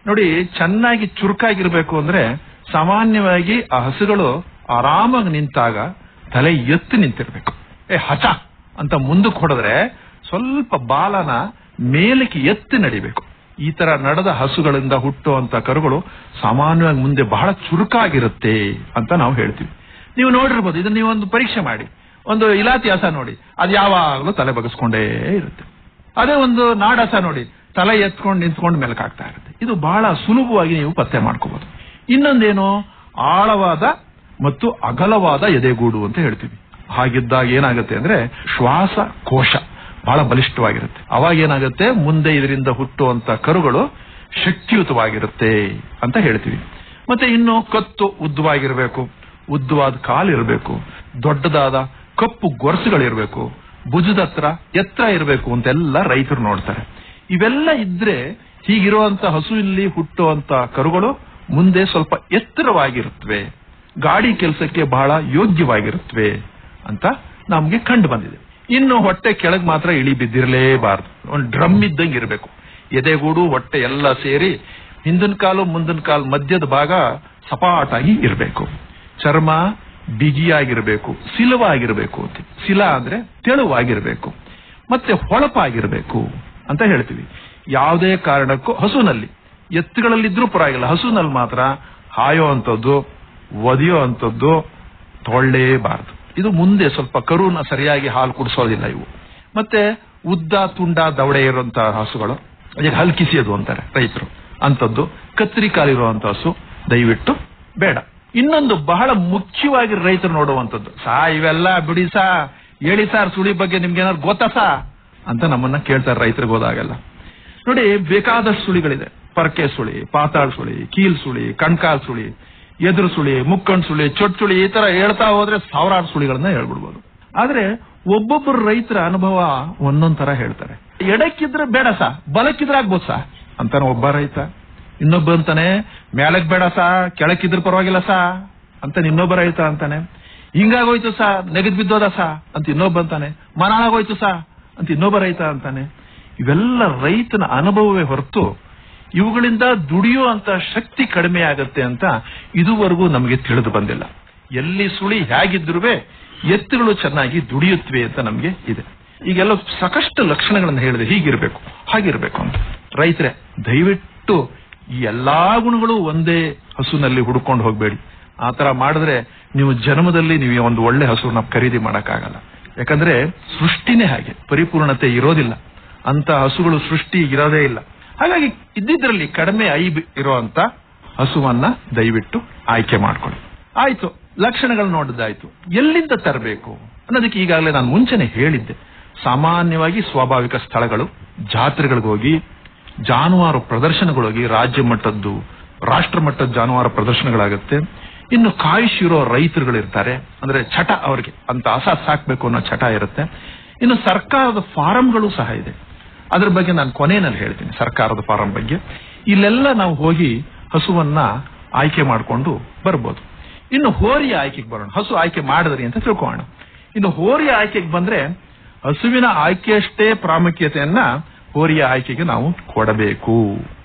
ನೋಡಿ ಚೆನ್ನಾಗಿ ಚುರುಕಾಗಿರ್ಬೇಕು ಅಂದ್ರೆ ಸಾಮಾನ್ಯವಾಗಿ ಆ ಹಸುಗಳು ಆರಾಮಾಗಿ ನಿಂತಾಗ ತಲೆ ಎತ್ತಿ ನಿಂತಿರ್ಬೇಕು ಏ ಹಚ ಅಂತ ಮುಂದಕ್ಕೆ ಹೊಡೆದ್ರೆ ಸ್ವಲ್ಪ ಬಾಲನ ಮೇಲಕ್ಕೆ ಎತ್ತಿ ನಡಿಬೇಕು ಈ ತರ ನಡೆದ ಹಸುಗಳಿಂದ ಹುಟ್ಟುವಂತ ಕರುಗಳು ಸಾಮಾನ್ಯವಾಗಿ ಮುಂದೆ ಬಹಳ ಚುರುಕಾಗಿರುತ್ತೆ ಅಂತ ನಾವು ಹೇಳ್ತೀವಿ ನೀವು ನೋಡಿರ್ಬೋದು ಇದನ್ನ ನೀವು ಒಂದು ಪರೀಕ್ಷೆ ಮಾಡಿ ಒಂದು ಇಲಾತಿ ಹಸ ನೋಡಿ ಅದು ಯಾವಾಗಲೂ ತಲೆ ಬಗ್ಸ್ಕೊಂಡೇ ಇರುತ್ತೆ ಅದೇ ಒಂದು ನಾಡಸ ನೋಡಿ ತಲೆ ಎತ್ಕೊಂಡು ನಿಂತ್ಕೊಂಡು ಮೆಲಕಾಗ್ತಾ ಇರುತ್ತೆ ಇದು ಬಹಳ ಸುಲಭವಾಗಿ ನೀವು ಪತ್ತೆ ಮಾಡ್ಕೋಬಹುದು ಇನ್ನೊಂದೇನು ಆಳವಾದ ಮತ್ತು ಅಗಲವಾದ ಎದೆಗೂಡು ಅಂತ ಹೇಳ್ತೀವಿ ಹಾಗಿದ್ದಾಗ ಏನಾಗುತ್ತೆ ಅಂದ್ರೆ ಶ್ವಾಸ ಕೋಶ ಬಹಳ ಬಲಿಷ್ಠವಾಗಿರುತ್ತೆ ಅವಾಗ ಏನಾಗುತ್ತೆ ಮುಂದೆ ಇದರಿಂದ ಹುಟ್ಟುವಂತ ಕರುಗಳು ಶಕ್ತಿಯುತವಾಗಿರುತ್ತೆ ಅಂತ ಹೇಳ್ತೀವಿ ಮತ್ತೆ ಇನ್ನು ಕತ್ತು ಉದ್ದವಾಗಿರಬೇಕು ಉದ್ದವಾದ ಕಾಲಿರಬೇಕು ದೊಡ್ಡದಾದ ಕಪ್ಪು ಗೊರಸುಗಳಿರ್ಬೇಕು ಭುಜದ ಹತ್ರ ಎತ್ತರ ಇರಬೇಕು ಅಂತೆಲ್ಲ ರೈತರು ನೋಡ್ತಾರೆ ಇವೆಲ್ಲ ಇದ್ರೆ ಹೀಗಿರುವಂತ ಹಸುವಿನಲ್ಲಿ ಹುಟ್ಟುವಂತ ಕರುಗಳು ಮುಂದೆ ಸ್ವಲ್ಪ ಎತ್ತರವಾಗಿರುತ್ತವೆ ಗಾಡಿ ಕೆಲಸಕ್ಕೆ ಬಹಳ ಯೋಗ್ಯವಾಗಿರುತ್ತವೆ ಅಂತ ನಮ್ಗೆ ಕಂಡು ಬಂದಿದೆ ಇನ್ನು ಹೊಟ್ಟೆ ಕೆಳಗ್ ಮಾತ್ರ ಇಳಿ ಬಿದ್ದಿರಲೇಬಾರದು ಒಂದು ಡ್ರಮ್ ಇದ್ದಂಗೆ ಇರಬೇಕು ಎದೆಗೂಡು ಹೊಟ್ಟೆ ಎಲ್ಲ ಸೇರಿ ಹಿಂದಿನ ಕಾಲು ಮುಂದಿನ ಕಾಲು ಮಧ್ಯದ ಭಾಗ ಸಪಾಟಾಗಿ ಇರಬೇಕು ಚರ್ಮ ಬಿಗಿಯಾಗಿರ್ಬೇಕು ಸಿಲುವಾಗಿರ್ಬೇಕು ಅಂತ ಸಿಲ ಅಂದ್ರೆ ತೆಳುವಾಗಿರ್ಬೇಕು ಮತ್ತೆ ಹೊಳಪಾಗಿರ್ಬೇಕು ಅಂತ ಹೇಳ್ತೀವಿ ಯಾವುದೇ ಕಾರಣಕ್ಕೂ ಹಸುನಲ್ಲಿ ಎತ್ತುಗಳಲ್ಲಿದ್ರೂ ಪರವಾಗಿಲ್ಲ ಹಸುನಲ್ಲಿ ಮಾತ್ರ ಹಾಯೋ ಅಂತದ್ದು ಒದಿಯೋ ಅಂತದ್ದು ತೊಳ್ಳೇಬಾರದು ಇದು ಮುಂದೆ ಸ್ವಲ್ಪ ಕರುನ ಸರಿಯಾಗಿ ಹಾಲು ಕುಡಿಸೋದಿಲ್ಲ ಇವು ಮತ್ತೆ ಉದ್ದ ತುಂಡ ದವಡೆ ಇರುವಂತಹ ಹಸುಗಳು ಅದಕ್ಕೆ ಹಲ್ಕಿಸಿಯೋದು ಅಂತಾರೆ ರೈತರು ಅಂತದ್ದು ಕತ್ತರಿ ಕಾಲಿರುವಂತ ಹಸು ದಯವಿಟ್ಟು ಬೇಡ ಇನ್ನೊಂದು ಬಹಳ ಮುಖ್ಯವಾಗಿ ರೈತರು ನೋಡುವಂತದ್ದು ಸಾ ಇವೆಲ್ಲ ಬಿಡಿ ಸಾ ಹೇಳಿ ಸಾರ್ ಸುಳಿ ಬಗ್ಗೆ ನಿಮ್ಗೆ ಏನಾದ್ರು ಗೊತ್ತಾ ಸಾ ಅಂತ ನಮ್ಮನ್ನ ಕೇಳ್ತಾರೆ ರೈತರಿಗೆ ಹೋದಾಗೆಲ್ಲ ನೋಡಿ ಬೇಕಾದಷ್ಟು ಸುಳಿಗಳಿದೆ ಪರ್ಕೆ ಸುಳಿ ಪಾತಾಳ್ ಸುಳಿ ಕೀಲ್ ಸುಳಿ ಕಣ್ಕಾಲ್ ಸುಳಿ ಎದುರು ಸುಳಿ ಮುಕ್ಕಣ್ ಸುಳಿ ಚೊಟ್ ಸುಳಿ ಈ ತರ ಹೇಳ್ತಾ ಹೋದ್ರೆ ಸಾವಿರಾರು ಸುಳಿಗಳನ್ನ ಹೇಳ್ಬಿಡ್ಬೋದು ಆದ್ರೆ ಒಬ್ಬೊಬ್ಬರು ರೈತರ ಅನುಭವ ಒಂದೊಂದ್ ತರ ಹೇಳ್ತಾರೆ ಎಡಕ್ಕಿದ್ರೆ ಬೇಡ ಸಾ ಬಲಕ್ಕಿದ್ರೆ ಆಗ್ಬೋದು ಸಾ ಅಂತಾನೆ ಒಬ್ಬ ರೈತ ಇನ್ನೊಬ್ಬ ಅಂತಾನೆ ಮೇಲಕ್ ಬೇಡ ಸಾ ಕೆಳಕ್ಕಿದ್ರೆ ಪರವಾಗಿಲ್ಲ ಸಾ ಅಂತ ಇನ್ನೊಬ್ಬ ರೈತ ಅಂತಾನೆ ಹಿಂಗಾಗೋಯ್ತು ಸಾ ನೆಗದ್ ಬಿದ್ದೋದ ಸಾ ಅಂತ ಇನ್ನೊಬ್ಬ ಅಂತಾನೆ ಮನಾಳಾಗೋಯ್ತು ಸಾ ಅಂತ ಇನ್ನೊಬ್ಬ ರೈತ ಅಂತಾನೆ ಇವೆಲ್ಲ ರೈತನ ಅನುಭವವೇ ಹೊರತು ಇವುಗಳಿಂದ ದುಡಿಯುವಂತ ಶಕ್ತಿ ಕಡಿಮೆ ಆಗತ್ತೆ ಅಂತ ಇದುವರೆಗೂ ನಮಗೆ ತಿಳಿದು ಬಂದಿಲ್ಲ ಎಲ್ಲಿ ಸುಳಿ ಹೇಗಿದ್ರು ಎತ್ತುಗಳು ಚೆನ್ನಾಗಿ ದುಡಿಯುತ್ತವೆ ಅಂತ ನಮಗೆ ಇದೆ ಈಗೆಲ್ಲ ಸಾಕಷ್ಟು ಲಕ್ಷಣಗಳನ್ನು ಹೇಳಿದೆ ಹೀಗಿರ್ಬೇಕು ಹಾಗಿರ್ಬೇಕು ಅಂತ ರೈತರೆ ದಯವಿಟ್ಟು ಈ ಎಲ್ಲಾ ಗುಣಗಳು ಒಂದೇ ಹಸುನಲ್ಲಿ ಹುಡುಕೊಂಡು ಹೋಗ್ಬೇಡಿ ಆತರ ಮಾಡಿದ್ರೆ ನೀವು ಜನ್ಮದಲ್ಲಿ ನೀವು ಒಂದು ಒಳ್ಳೆ ಹಸುವನ್ನ ಖರೀದಿ ಮಾಡಕ್ಕಾಗಲ್ಲ ಯಾಕಂದ್ರೆ ಸೃಷ್ಟಿನೇ ಹಾಗೆ ಪರಿಪೂರ್ಣತೆ ಇರೋದಿಲ್ಲ ಅಂತ ಹಸುಗಳು ಸೃಷ್ಟಿ ಇರೋದೇ ಇಲ್ಲ ಹಾಗಾಗಿ ಇದ್ದಿದ್ರಲ್ಲಿ ಕಡಿಮೆ ಐಬ್ ಇರುವಂತ ಹಸುವನ್ನ ದಯವಿಟ್ಟು ಆಯ್ಕೆ ಮಾಡ್ಕೊಳ್ಳಿ ಆಯ್ತು ಲಕ್ಷಣಗಳು ನೋಡಿದ್ದಾಯ್ತು ಎಲ್ಲಿಂದ ತರಬೇಕು ಅನ್ನೋದಕ್ಕೆ ಈಗಾಗಲೇ ನಾನು ಮುಂಚೆನೆ ಹೇಳಿದ್ದೆ ಸಾಮಾನ್ಯವಾಗಿ ಸ್ವಾಭಾವಿಕ ಸ್ಥಳಗಳು ಜಾತ್ರೆಗಳಿಗೆ ಹೋಗಿ ಜಾನುವಾರು ಪ್ರದರ್ಶನಗಳೋಗಿ ರಾಜ್ಯ ಮಟ್ಟದ್ದು ರಾಷ್ಟ್ರ ಮಟ್ಟದ ಜಾನುವಾರು ಪ್ರದರ್ಶನಗಳಾಗುತ್ತೆ ಇನ್ನು ಕಾಯಿಸಿರೋ ರೈತರುಗಳಿರ್ತಾರೆ ಅಂದ್ರೆ ಚಟ ಅವ್ರಿಗೆ ಅಂತ ಹಸ ಸಾಕ್ಬೇಕು ಅನ್ನೋ ಚಟ ಇರುತ್ತೆ ಇನ್ನು ಸರ್ಕಾರದ ಫಾರಂಗಳು ಸಹ ಇದೆ ಅದ್ರ ಬಗ್ಗೆ ನಾನು ಕೊನೆಯಲ್ಲಿ ಹೇಳ್ತೀನಿ ಸರ್ಕಾರದ ಫಾರಂ ಬಗ್ಗೆ ಇಲ್ಲೆಲ್ಲ ನಾವು ಹೋಗಿ ಹಸುವನ್ನ ಆಯ್ಕೆ ಮಾಡಿಕೊಂಡು ಬರ್ಬೋದು ಇನ್ನು ಹೋರಿಯ ಆಯ್ಕೆಗೆ ಬರೋಣ ಹಸು ಆಯ್ಕೆ ಮಾಡಿದ್ರಿ ಅಂತ ತಿಳ್ಕೊಳ್ಳೋಣ ಇನ್ನು ಹೋರಿಯ ಆಯ್ಕೆಗೆ ಬಂದ್ರೆ ಹಸುವಿನ ಆಯ್ಕೆಯಷ್ಟೇ ಪ್ರಾಮುಖ್ಯತೆಯನ್ನ ಹೋರಿಯ ಆಯ್ಕೆಗೆ ನಾವು ಕೊಡಬೇಕು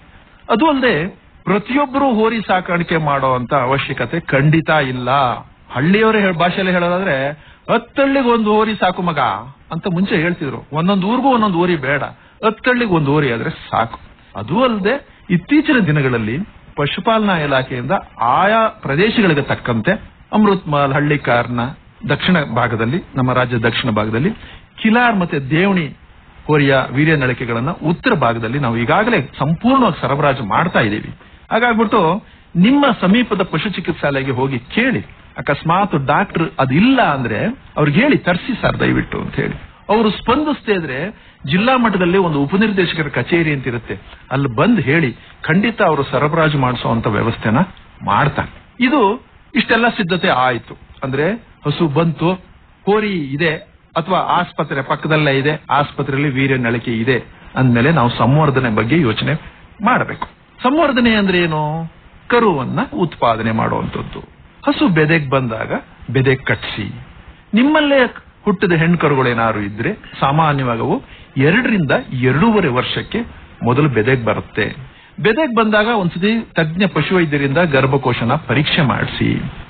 ಅದು ಅಲ್ಲದೆ ಪ್ರತಿಯೊಬ್ಬರು ಹೋರಿ ಸಾಕಾಣಿಕೆ ಮಾಡುವಂತ ಅವಶ್ಯಕತೆ ಖಂಡಿತ ಇಲ್ಲ ಹಳ್ಳಿಯವರ ಹೇ- ಭಾಷೆಯಲ್ಲಿ ಹೇಳೋದಾದ್ರೆ ಹತ್ತಳ್ಳಿಗೆ ಒಂದು ಹೋರಿ ಸಾಕು ಮಗ ಅಂತ ಮುಂಚೆ ಹೇಳ್ತಿದ್ರು ಒಂದೊಂದು ಊರಿಗೂ ಒಂದೊಂದು ಹೋರಿ ಬೇಡ ಹತ್ತಳ್ಳಿಗೆ ಒಂದು ಹೋರಿ ಆದ್ರೆ ಸಾಕು ಅದು ಅಲ್ಲದೆ ಇತ್ತೀಚಿನ ದಿನಗಳಲ್ಲಿ ಪಶುಪಾಲನಾ ಇಲಾಖೆಯಿಂದ ಆಯಾ ಪ್ರದೇಶಗಳಿಗೆ ತಕ್ಕಂತೆ ಅಮೃತ್ ಮಹಲ್ ಹಳ್ಳಿಕಾರ್ನ ದಕ್ಷಿಣ ಭಾಗದಲ್ಲಿ ನಮ್ಮ ರಾಜ್ಯದ ದಕ್ಷಿಣ ಭಾಗದಲ್ಲಿ ಕಿಲಾರ್ ಮತ್ತೆ ದೇವಣಿ ಹೋರಿಯ ವೀರ್ಯ ನಳಿಕೆಗಳನ್ನ ಉತ್ತರ ಭಾಗದಲ್ಲಿ ನಾವು ಈಗಾಗಲೇ ಸಂಪೂರ್ಣವಾಗಿ ಸರಬರಾಜು ಮಾಡ್ತಾ ಇದ್ದೀವಿ ಹಾಗಾಗ್ಬಿಟ್ಟು ನಿಮ್ಮ ಸಮೀಪದ ಪಶು ಚಿಕಿತ್ಸಾಲಯಕ್ಕೆ ಹೋಗಿ ಕೇಳಿ ಅಕಸ್ಮಾತ್ ಡಾಕ್ಟರ್ ಅದಿಲ್ಲ ಅಂದ್ರೆ ಅವ್ರಿಗೆ ಹೇಳಿ ತರಿಸಿ ಸರ್ ದಯವಿಟ್ಟು ಅಂತ ಹೇಳಿ ಅವರು ಸ್ಪಂದಿಸದೇ ಇದ್ರೆ ಜಿಲ್ಲಾ ಮಟ್ಟದಲ್ಲಿ ಒಂದು ಉಪನಿರ್ದೇಶಕರ ಕಚೇರಿ ಅಂತ ಇರುತ್ತೆ ಅಲ್ಲಿ ಬಂದು ಹೇಳಿ ಖಂಡಿತ ಅವರು ಸರಬರಾಜು ಮಾಡಿಸುವಂತ ವ್ಯವಸ್ಥೆನ ಮಾಡ್ತಾರೆ ಇದು ಇಷ್ಟೆಲ್ಲ ಸಿದ್ಧತೆ ಆಯ್ತು ಅಂದ್ರೆ ಹಸು ಬಂತು ಹೋರಿ ಇದೆ ಅಥವಾ ಆಸ್ಪತ್ರೆ ಪಕ್ಕದಲ್ಲೇ ಇದೆ ಆಸ್ಪತ್ರೆಯಲ್ಲಿ ವೀರ್ಯ ನಳಿಕೆ ಇದೆ ಅಂದ್ಮೇಲೆ ನಾವು ಸಂವರ್ಧನೆ ಬಗ್ಗೆ ಯೋಚನೆ ಮಾಡಬೇಕು ಸಂವರ್ಧನೆ ಅಂದ್ರೆ ಏನು ಕರುವನ್ನ ಉತ್ಪಾದನೆ ಮಾಡುವಂತದ್ದು ಹಸು ಬೆದೆಗ್ ಬಂದಾಗ ಬೆದೆಗ್ ಕಟ್ಸಿ ನಿಮ್ಮಲ್ಲೇ ಹುಟ್ಟಿದ ಹೆಣ್ಕರುಗಳೇನಾದ್ರು ಇದ್ರೆ ಸಾಮಾನ್ಯವಾಗಿ ಅವು ಎರಡರಿಂದ ಎರಡೂವರೆ ವರ್ಷಕ್ಕೆ ಮೊದಲು ಬೆದೆಗ್ ಬರುತ್ತೆ ಬೆದೆಗ್ ಬಂದಾಗ ಒಂದ್ಸತಿ ತಜ್ಞ ಪಶುವೈದ್ಯರಿಂದ ಗರ್ಭಕೋಶನ ಪರೀಕ್ಷೆ ಮಾಡಿಸಿ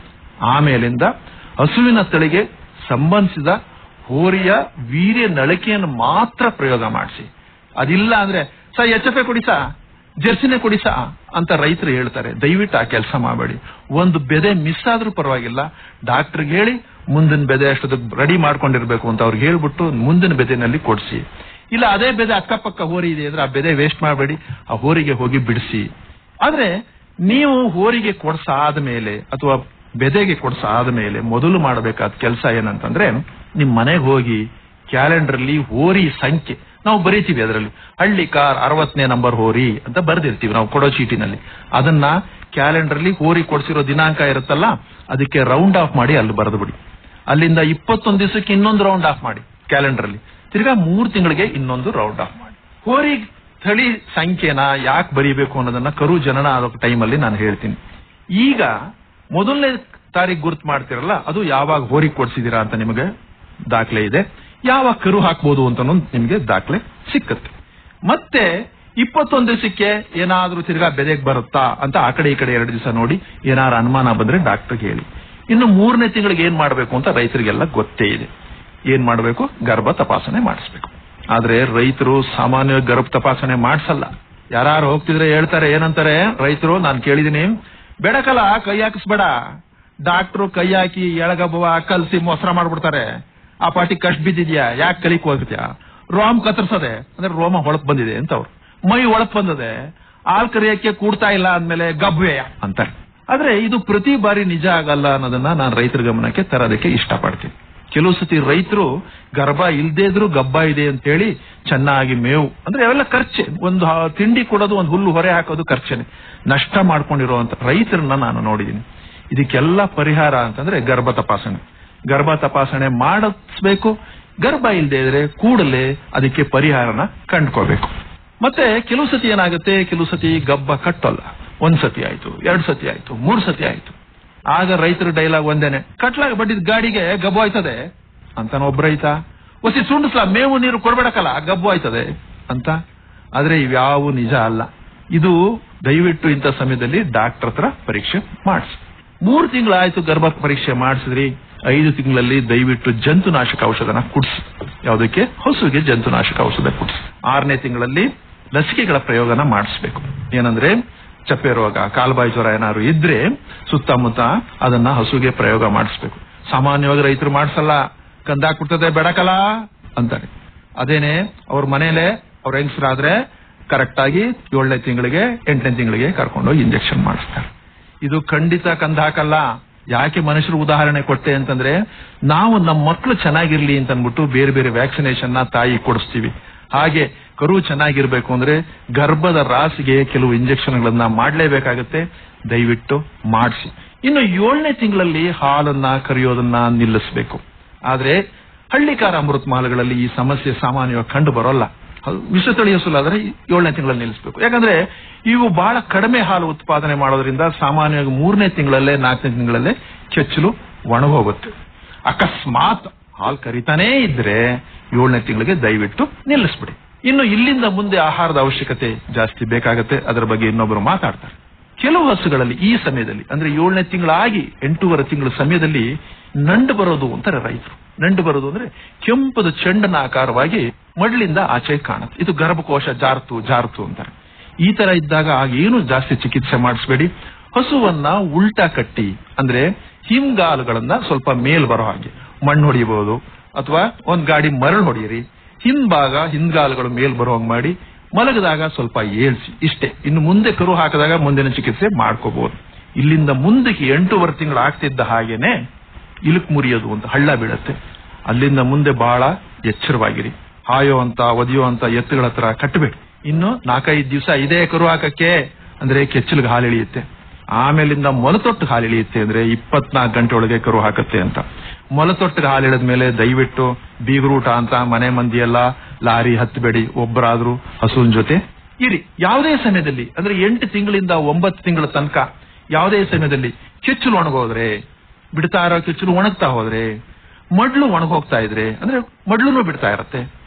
ಆಮೇಲಿಂದ ಹಸುವಿನ ತಳಿಗೆ ಸಂಬಂಧಿಸಿದ ಹೋರಿಯ ವೀರ್ಯ ನಳಿಕೆಯನ್ನು ಮಾತ್ರ ಪ್ರಯೋಗ ಮಾಡಿಸಿ ಅದಿಲ್ಲ ಅಂದ್ರೆ ಸ ಎಚ್ ಎಫ್ ಎ ಕೊಡಿಸ ಜರ್ಸಿನೇ ಕೊಡಿಸ ಅಂತ ರೈತರು ಹೇಳ್ತಾರೆ ದಯವಿಟ್ಟು ಆ ಕೆಲಸ ಮಾಡಬೇಡಿ ಒಂದು ಬೆದೆ ಮಿಸ್ ಆದ್ರೂ ಪರವಾಗಿಲ್ಲ ಡಾಕ್ಟರ್ಗೆ ಹೇಳಿ ಮುಂದಿನ ಬೆದೆ ಅಷ್ಟೊತ್ತಿಗೆ ರೆಡಿ ಮಾಡ್ಕೊಂಡಿರ್ಬೇಕು ಅಂತ ಅವ್ರಿಗೆ ಹೇಳ್ಬಿಟ್ಟು ಮುಂದಿನ ಬೆದೆನಲ್ಲಿ ಕೊಡಿಸಿ ಇಲ್ಲ ಅದೇ ಬೆದೆ ಅಕ್ಕಪಕ್ಕ ಹೋರಿ ಇದೆ ಅಂದ್ರೆ ಆ ಬೆದೆ ವೇಸ್ಟ್ ಮಾಡಬೇಡಿ ಆ ಹೋರಿಗೆ ಹೋಗಿ ಬಿಡಿಸಿ ಆದ್ರೆ ನೀವು ಹೋರಿಗೆ ಕೊಡ್ಸಾದ ಮೇಲೆ ಅಥವಾ ಬೆದೆಗೆ ಕೊಡ್ಸಾದ ಮೇಲೆ ಮೊದಲು ಮಾಡಬೇಕಾದ ಕೆಲಸ ಏನಂತಂದ್ರೆ ನಿಮ್ ಮನೆಗೆ ಹೋಗಿ ಕ್ಯಾಲೆಂಡರ್ ಅಲ್ಲಿ ಹೋರಿ ಸಂಖ್ಯೆ ನಾವು ಬರೀತೀವಿ ಅದರಲ್ಲಿ ಹಳ್ಳಿ ಕಾರ್ ಅರವತ್ತನೇ ನಂಬರ್ ಹೋರಿ ಅಂತ ಬರ್ದಿರ್ತೀವಿ ನಾವು ಕೊಡೋ ಚೀಟಿನಲ್ಲಿ ಅದನ್ನ ಕ್ಯಾಲೆಂಡರ್ ಅಲ್ಲಿ ಹೋರಿ ಕೊಡ್ಸಿರೋ ದಿನಾಂಕ ಇರುತ್ತಲ್ಲ ಅದಕ್ಕೆ ರೌಂಡ್ ಆಫ್ ಮಾಡಿ ಅಲ್ಲಿ ಬರೆದು ಬಿಡಿ ಅಲ್ಲಿಂದ ಇಪ್ಪತ್ತೊಂದು ದಿವಸಕ್ಕೆ ಇನ್ನೊಂದು ರೌಂಡ್ ಆಫ್ ಮಾಡಿ ಕ್ಯಾಲೆಂಡರ್ ಅಲ್ಲಿ ತಿರ್ಗಾ ಮೂರ್ ತಿಂಗಳಿಗೆ ಇನ್ನೊಂದು ರೌಂಡ್ ಆಫ್ ಮಾಡಿ ಹೋರಿ ತಳಿ ಸಂಖ್ಯೆನ ಯಾಕೆ ಬರೀಬೇಕು ಅನ್ನೋದನ್ನ ಕರು ಜನನ ಆಗೋ ಟೈಮಲ್ಲಿ ನಾನು ಹೇಳ್ತೀನಿ ಈಗ ಮೊದಲನೇ ತಾರೀಕು ಗುರ್ತು ಮಾಡ್ತಿರಲ್ಲ ಅದು ಯಾವಾಗ ಹೋರಿ ಕೊಡ್ಸಿದೀರಾ ಅಂತ ನಿಮಗೆ ದಾಖಲೆ ಇದೆ ಯಾವಾಗ ಕರು ಹಾಕ್ಬೋದು ಅಂತ ನಿಮಗೆ ದಾಖಲೆ ಸಿಕ್ಕತ್ತೆ ಮತ್ತೆ ಇಪ್ಪತ್ತೊಂದು ದಿವಸಕ್ಕೆ ಏನಾದ್ರೂ ತಿರ್ಗಾ ಬೆದೆಗೆ ಬರುತ್ತಾ ಅಂತ ಆ ಕಡೆ ಈ ಕಡೆ ಎರಡು ದಿವಸ ನೋಡಿ ಏನಾದ್ರು ಅನುಮಾನ ಬಂದ್ರೆ ಡಾಕ್ಟರ್ಗೆ ಹೇಳಿ ಇನ್ನು ಮೂರನೇ ತಿಂಗಳಿಗೆ ಏನ್ ಮಾಡಬೇಕು ಅಂತ ರೈತರಿಗೆಲ್ಲ ಗೊತ್ತೇ ಇದೆ ಏನ್ ಮಾಡಬೇಕು ಗರ್ಭ ತಪಾಸಣೆ ಮಾಡಿಸ್ಬೇಕು ಆದ್ರೆ ರೈತರು ಸಾಮಾನ್ಯವಾಗಿ ಗರ್ಭ ತಪಾಸಣೆ ಮಾಡಿಸಲ್ಲ ಯಾರು ಹೋಗ್ತಿದ್ರೆ ಹೇಳ್ತಾರೆ ಏನಂತಾರೆ ರೈತರು ನಾನು ಕೇಳಿದೀನಿ ಬೆಡಕಲ್ಲ ಕೈ ಹಾಕಿಸ್ಬೇಡ ಡಾಕ್ಟ್ರು ಕೈ ಹಾಕಿ ಎಳಗಬ್ಬವ ಕಲ್ಸಿ ಮೊಸರ ಮಾಡ್ಬಿಡ್ತಾರೆ ಆ ಪಾಟಿ ಕಷ್ಟ ಬಿದ್ದಿದ್ಯಾ ಯಾಕೆ ಕಲಿಕ್ ಹೋಗ್ತೀಯಾ ರೋಮ್ ಕತ್ತರಿಸದೆ ಅಂದ್ರೆ ರೋಮ ಹೊಳಪ್ ಬಂದಿದೆ ಅಂತ ಅವ್ರು ಮೈ ಒಳಪ್ ಬಂದದೆ ಹಾಲ್ ಕರಿಯಕ್ಕೆ ಕೂಡ್ತಾ ಇಲ್ಲ ಅಂದ್ಮೇಲೆ ಗಬ್ಬೆ ಅಂತಾರೆ ಆದ್ರೆ ಇದು ಪ್ರತಿ ಬಾರಿ ನಿಜ ಆಗಲ್ಲ ಅನ್ನೋದನ್ನ ನಾನು ರೈತರ ಗಮನಕ್ಕೆ ತರೋದಕ್ಕೆ ಇಷ್ಟಪಡ್ತೀನಿ ಕೆಲವು ಸತಿ ರೈತರು ಗರ್ಭ ಇಲ್ದೇ ಇದ್ರು ಗಬ್ಬ ಇದೆ ಅಂತ ಹೇಳಿ ಚೆನ್ನಾಗಿ ಮೇವು ಅಂದ್ರೆ ಅವೆಲ್ಲ ಖರ್ಚೆ ಒಂದು ಹ- ತಿಂಡಿ ಕೊಡೋದು ಒಂದು ಹುಲ್ಲು ಹೊರೆ ಹಾಕೋದು ಖರ್ಚೇನೆ ನಷ್ಟ ಮಾಡ್ಕೊಂಡಿರುವಂತ ರೈತರನ್ನ ನಾನು ನೋಡಿದ್ದೀನಿ ಇದಕ್ಕೆಲ್ಲ ಪರಿಹಾರ ಅಂತಂದ್ರೆ ಗರ್ಭ ತಪಾಸಣೆ ಗರ್ಭ ತಪಾಸಣೆ ಮಾಡಿಸ್ಬೇಕು ಗರ್ಭ ಇಲ್ಲದೆ ಇದ್ರೆ ಕೂಡಲೇ ಅದಕ್ಕೆ ಪರಿಹಾರನ ಕಂಡ್ಕೋಬೇಕು ಮತ್ತೆ ಕೆಲವು ಸತಿ ಏನಾಗುತ್ತೆ ಕೆಲವು ಸತಿ ಗಬ್ಬ ಕಟ್ಟಲ್ಲ ಒಂದ್ ಸತಿ ಆಯ್ತು ಎರಡ್ ಸತಿ ಆಯ್ತು ಮೂರ್ ಸತಿ ಆಯ್ತು ಆಗ ರೈತರ ಡೈಲಾಗ್ ಒಂದೇನೆ ಕಟ್ಲಾಗ ಬಡ್ಡಿದ ಗಾಡಿಗೆ ಗಬ್ಬು ಆಯ್ತದೆ ಅಂತಾನ ಒಬ್ಬ ರೈತ ಒಸಿ ಸುಂಡಿಸ್ಲಾ ಮೇವು ನೀರು ಕೊಡ್ಬೇಡಕ್ಕಲ್ಲ ಗಬ್ಬು ಆಯ್ತದೆ ಅಂತ ಆದ್ರೆ ಇವ್ಯಾವು ನಿಜ ಅಲ್ಲ ಇದು ದಯವಿಟ್ಟು ಇಂಥ ಸಮಯದಲ್ಲಿ ಡಾಕ್ಟರ್ ಹತ್ರ ಪರೀಕ್ಷೆ ಮಾಡಿಸಿ ಮೂರು ತಿಂಗಳಾಯ್ತು ಗರ್ಭ ಪರೀಕ್ಷೆ ಮಾಡಿಸಿದ್ರಿ ಐದು ತಿಂಗಳಲ್ಲಿ ದಯವಿಟ್ಟು ಜಂತುನಾಶಕ ಔಷಧನ ಕುಡಿಸಿ ಯಾವುದಕ್ಕೆ ಹಸುವಿಗೆ ಜಂತುನಾಶಕ ಔಷಧ ಕುಡಿಸಿ ಆರನೇ ತಿಂಗಳಲ್ಲಿ ಲಸಿಕೆಗಳ ಪ್ರಯೋಗನ ಮಾಡಿಸ್ಬೇಕು ಏನಂದ್ರೆ ಚಪ್ಪೆ ರೋಗ ಕಾಲ್ಬಾಯಿ ಜ್ವರ ಏನಾದ್ರು ಇದ್ರೆ ಸುತ್ತಮುತ್ತ ಅದನ್ನ ಹಸುಗೆ ಪ್ರಯೋಗ ಮಾಡಿಸ್ಬೇಕು ಸಾಮಾನ್ಯವಾಗಿ ರೈತರು ಮಾಡಿಸಲ್ಲ ಕಂದಾಕ್ಬಿಡ್ತದೆ ಬೆಡಕಲ್ಲ ಅಂತಾರೆ ಅದೇನೆ ಅವ್ರ ಮನೇಲೆ ಅವ್ರ ಹೆಂಗಸರಾದ್ರೆ ಕರೆಕ್ಟ್ ಆಗಿ ಏಳನೇ ತಿಂಗಳಿಗೆ ಎಂಟನೇ ತಿಂಗಳಿಗೆ ಕರ್ಕೊಂಡೋಗಿ ಇಂಜೆಕ್ಷನ್ ಮಾಡಿಸ್ತಾರೆ ಇದು ಖಂಡಿತ ಕಂದ ಹಾಕಲ್ಲ ಯಾಕೆ ಮನುಷ್ಯರು ಉದಾಹರಣೆ ಕೊಟ್ಟೆ ಅಂತಂದ್ರೆ ನಾವು ನಮ್ಮ ಮಕ್ಕಳು ಚೆನ್ನಾಗಿರ್ಲಿ ಅಂತ ಅಂದ್ಬಿಟ್ಟು ಬೇರೆ ಬೇರೆ ವ್ಯಾಕ್ಸಿನೇಷನ್ ನ ತಾಯಿ ಕೊಡಿಸ್ತೀವಿ ಹಾಗೆ ಕರು ಚೆನ್ನಾಗಿರ್ಬೇಕು ಅಂದ್ರೆ ಗರ್ಭದ ರಾಸಿಗೆ ಕೆಲವು ಇಂಜೆಕ್ಷನ್ಗಳನ್ನ ಮಾಡಲೇಬೇಕಾಗುತ್ತೆ ದಯವಿಟ್ಟು ಮಾಡಿಸಿ ಇನ್ನು ಏಳನೇ ತಿಂಗಳಲ್ಲಿ ಹಾಲನ್ನ ಕರೆಯೋದನ್ನ ನಿಲ್ಲಿಸಬೇಕು ಆದ್ರೆ ಹಳ್ಳಿಕಾರ ಅಮೃತ ಮಾಲುಗಳಲ್ಲಿ ಈ ಸಮಸ್ಯೆ ಸಾಮಾನ್ಯವಾಗಿ ಕಂಡು ಬರೋಲ್ಲ ಅದು ವಿಷ ತಳಿ ಹಸುಲಾದ್ರೆ ಏಳನೇ ತಿಂಗಳಲ್ಲಿ ನಿಲ್ಲಿಸಬೇಕು ಯಾಕಂದ್ರೆ ಇವು ಬಹಳ ಕಡಿಮೆ ಹಾಲು ಉತ್ಪಾದನೆ ಮಾಡೋದ್ರಿಂದ ಸಾಮಾನ್ಯವಾಗಿ ಮೂರನೇ ತಿಂಗಳಲ್ಲೇ ನಾಲ್ಕನೇ ತಿಂಗಳಲ್ಲೇ ಕೆಚ್ಚಲು ಒಣಗೋಗುತ್ತೆ ಅಕಸ್ಮಾತ್ ಹಾಲು ಕರಿತಾನೇ ಇದ್ರೆ ಏಳನೇ ತಿಂಗಳಿಗೆ ದಯವಿಟ್ಟು ನಿಲ್ಲಿಸ್ಬಿಡಿ ಇನ್ನು ಇಲ್ಲಿಂದ ಮುಂದೆ ಆಹಾರದ ಅವಶ್ಯಕತೆ ಜಾಸ್ತಿ ಬೇಕಾಗುತ್ತೆ ಅದರ ಬಗ್ಗೆ ಇನ್ನೊಬ್ಬರು ಮಾತಾಡ್ತಾರೆ ಕೆಲವು ಹಸುಗಳಲ್ಲಿ ಈ ಸಮಯದಲ್ಲಿ ಅಂದ್ರೆ ಏಳನೇ ತಿಂಗಳಾಗಿ ಎಂಟೂವರೆ ತಿಂಗಳ ಸಮಯದಲ್ಲಿ ನಂಡು ಬರೋದು ಅಂತಾರೆ ರೈತರು ನಂಡು ಬರೋದು ಅಂದ್ರೆ ಕೆಂಪದ ಚೆಂಡನ ಆಕಾರವಾಗಿ ಮಡ್ಲಿಂದ ಆಚೆ ಕಾಣುತ್ತೆ ಇದು ಗರ್ಭಕೋಶ ಜಾರ್ತು ಜಾರ್ತು ಅಂತಾರೆ ಈ ತರ ಇದ್ದಾಗ ಆಗ ಏನು ಜಾಸ್ತಿ ಚಿಕಿತ್ಸೆ ಮಾಡಿಸ್ಬೇಡಿ ಹಸುವನ್ನ ಉಲ್ಟಾ ಕಟ್ಟಿ ಅಂದ್ರೆ ಹಿಂಗಾಲುಗಳನ್ನ ಸ್ವಲ್ಪ ಮೇಲ್ ಬರೋ ಹಾಗೆ ಮಣ್ಣು ಹೊಡಿಬಹುದು ಅಥವಾ ಒಂದ್ ಗಾಡಿ ಮರಳು ಹೊಡೆಯಿರಿ ಹಿಂಭಾಗ ಹಿಂದ್ಗಾಲುಗಳು ಮೇಲ್ ಬರೋ ಹಂಗ್ ಮಾಡಿ ಮಲಗದಾಗ ಸ್ವಲ್ಪ ಏಳ್ಸಿ ಇಷ್ಟೇ ಇನ್ನು ಮುಂದೆ ಕರು ಹಾಕಿದಾಗ ಮುಂದಿನ ಚಿಕಿತ್ಸೆ ಮಾಡ್ಕೋಬಹುದು ಇಲ್ಲಿಂದ ಮುಂದಕ್ಕೆ ಎಂಟೂವರೆ ತಿಂಗಳು ಆಗ್ತಿದ್ದ ಹಾಗೇನೆ ಇಲುಕ್ ಮುರಿಯೋದು ಅಂತ ಹಳ್ಳ ಬೀಳತ್ತೆ ಅಲ್ಲಿಂದ ಮುಂದೆ ಬಹಳ ಎಚ್ಚರವಾಗಿರಿ ಹಾಯೋ ಅಂತ ಒದಿಯೋ ಅಂತ ಎತ್ತುಗಳ ಹತ್ರ ಕಟ್ಟಬೇಡಿ ಇನ್ನು ನಾಲ್ಕೈದು ದಿವಸ ಇದೇ ಕರು ಹಾಕಕ್ಕೆ ಅಂದ್ರೆ ಕೆಚ್ಚಲಿಗೆ ಹಾಲು ಇಳಿಯುತ್ತೆ ಆಮೇಲಿಂದ ಮೊಲತೊಟ್ಟು ಹಾಲು ಇಳಿಯುತ್ತೆ ಅಂದ್ರೆ ಇಪ್ಪತ್ನಾಲ್ಕು ಗಂಟೆ ಒಳಗೆ ಕರು ಹಾಕತ್ತೆ ಅಂತ ಮೊಲತೊಟ್ಟಿಗೆ ಹಾಲು ಇಳಿದ ಮೇಲೆ ದಯವಿಟ್ಟು ಬೀಗರೂಟ ಅಂತ ಮನೆ ಮಂದಿ ಎಲ್ಲ ಲಾರಿ ಹತ್ತಬೇಡಿ ಒಬ್ಬರಾದ್ರೂ ಹಸುವಿನ ಜೊತೆ ಇರಿ ಯಾವುದೇ ಸಮಯದಲ್ಲಿ ಅಂದ್ರೆ ಎಂಟು ತಿಂಗಳಿಂದ ಒಂಬತ್ತು ತಿಂಗಳ ತನಕ ಯಾವುದೇ ಸಮಯದಲ್ಲಿ ಕೆಚ್ಚಲು ಒಣಗೋದ್ರೆ ಬಿಡ್ತಾ ಇರೋ ಕೆಚ್ಚಲು ಒಣಗ್ತಾ ಹೋದ್ರೆ ಮಡ್ಲು ಒಣಗೋಗ್ತಾ ಇದ್ರೆ ಅಂದ್ರೆ ಮಡ್ಲುನು ಬಿಡ್ತಾ ಇರತ್ತೆ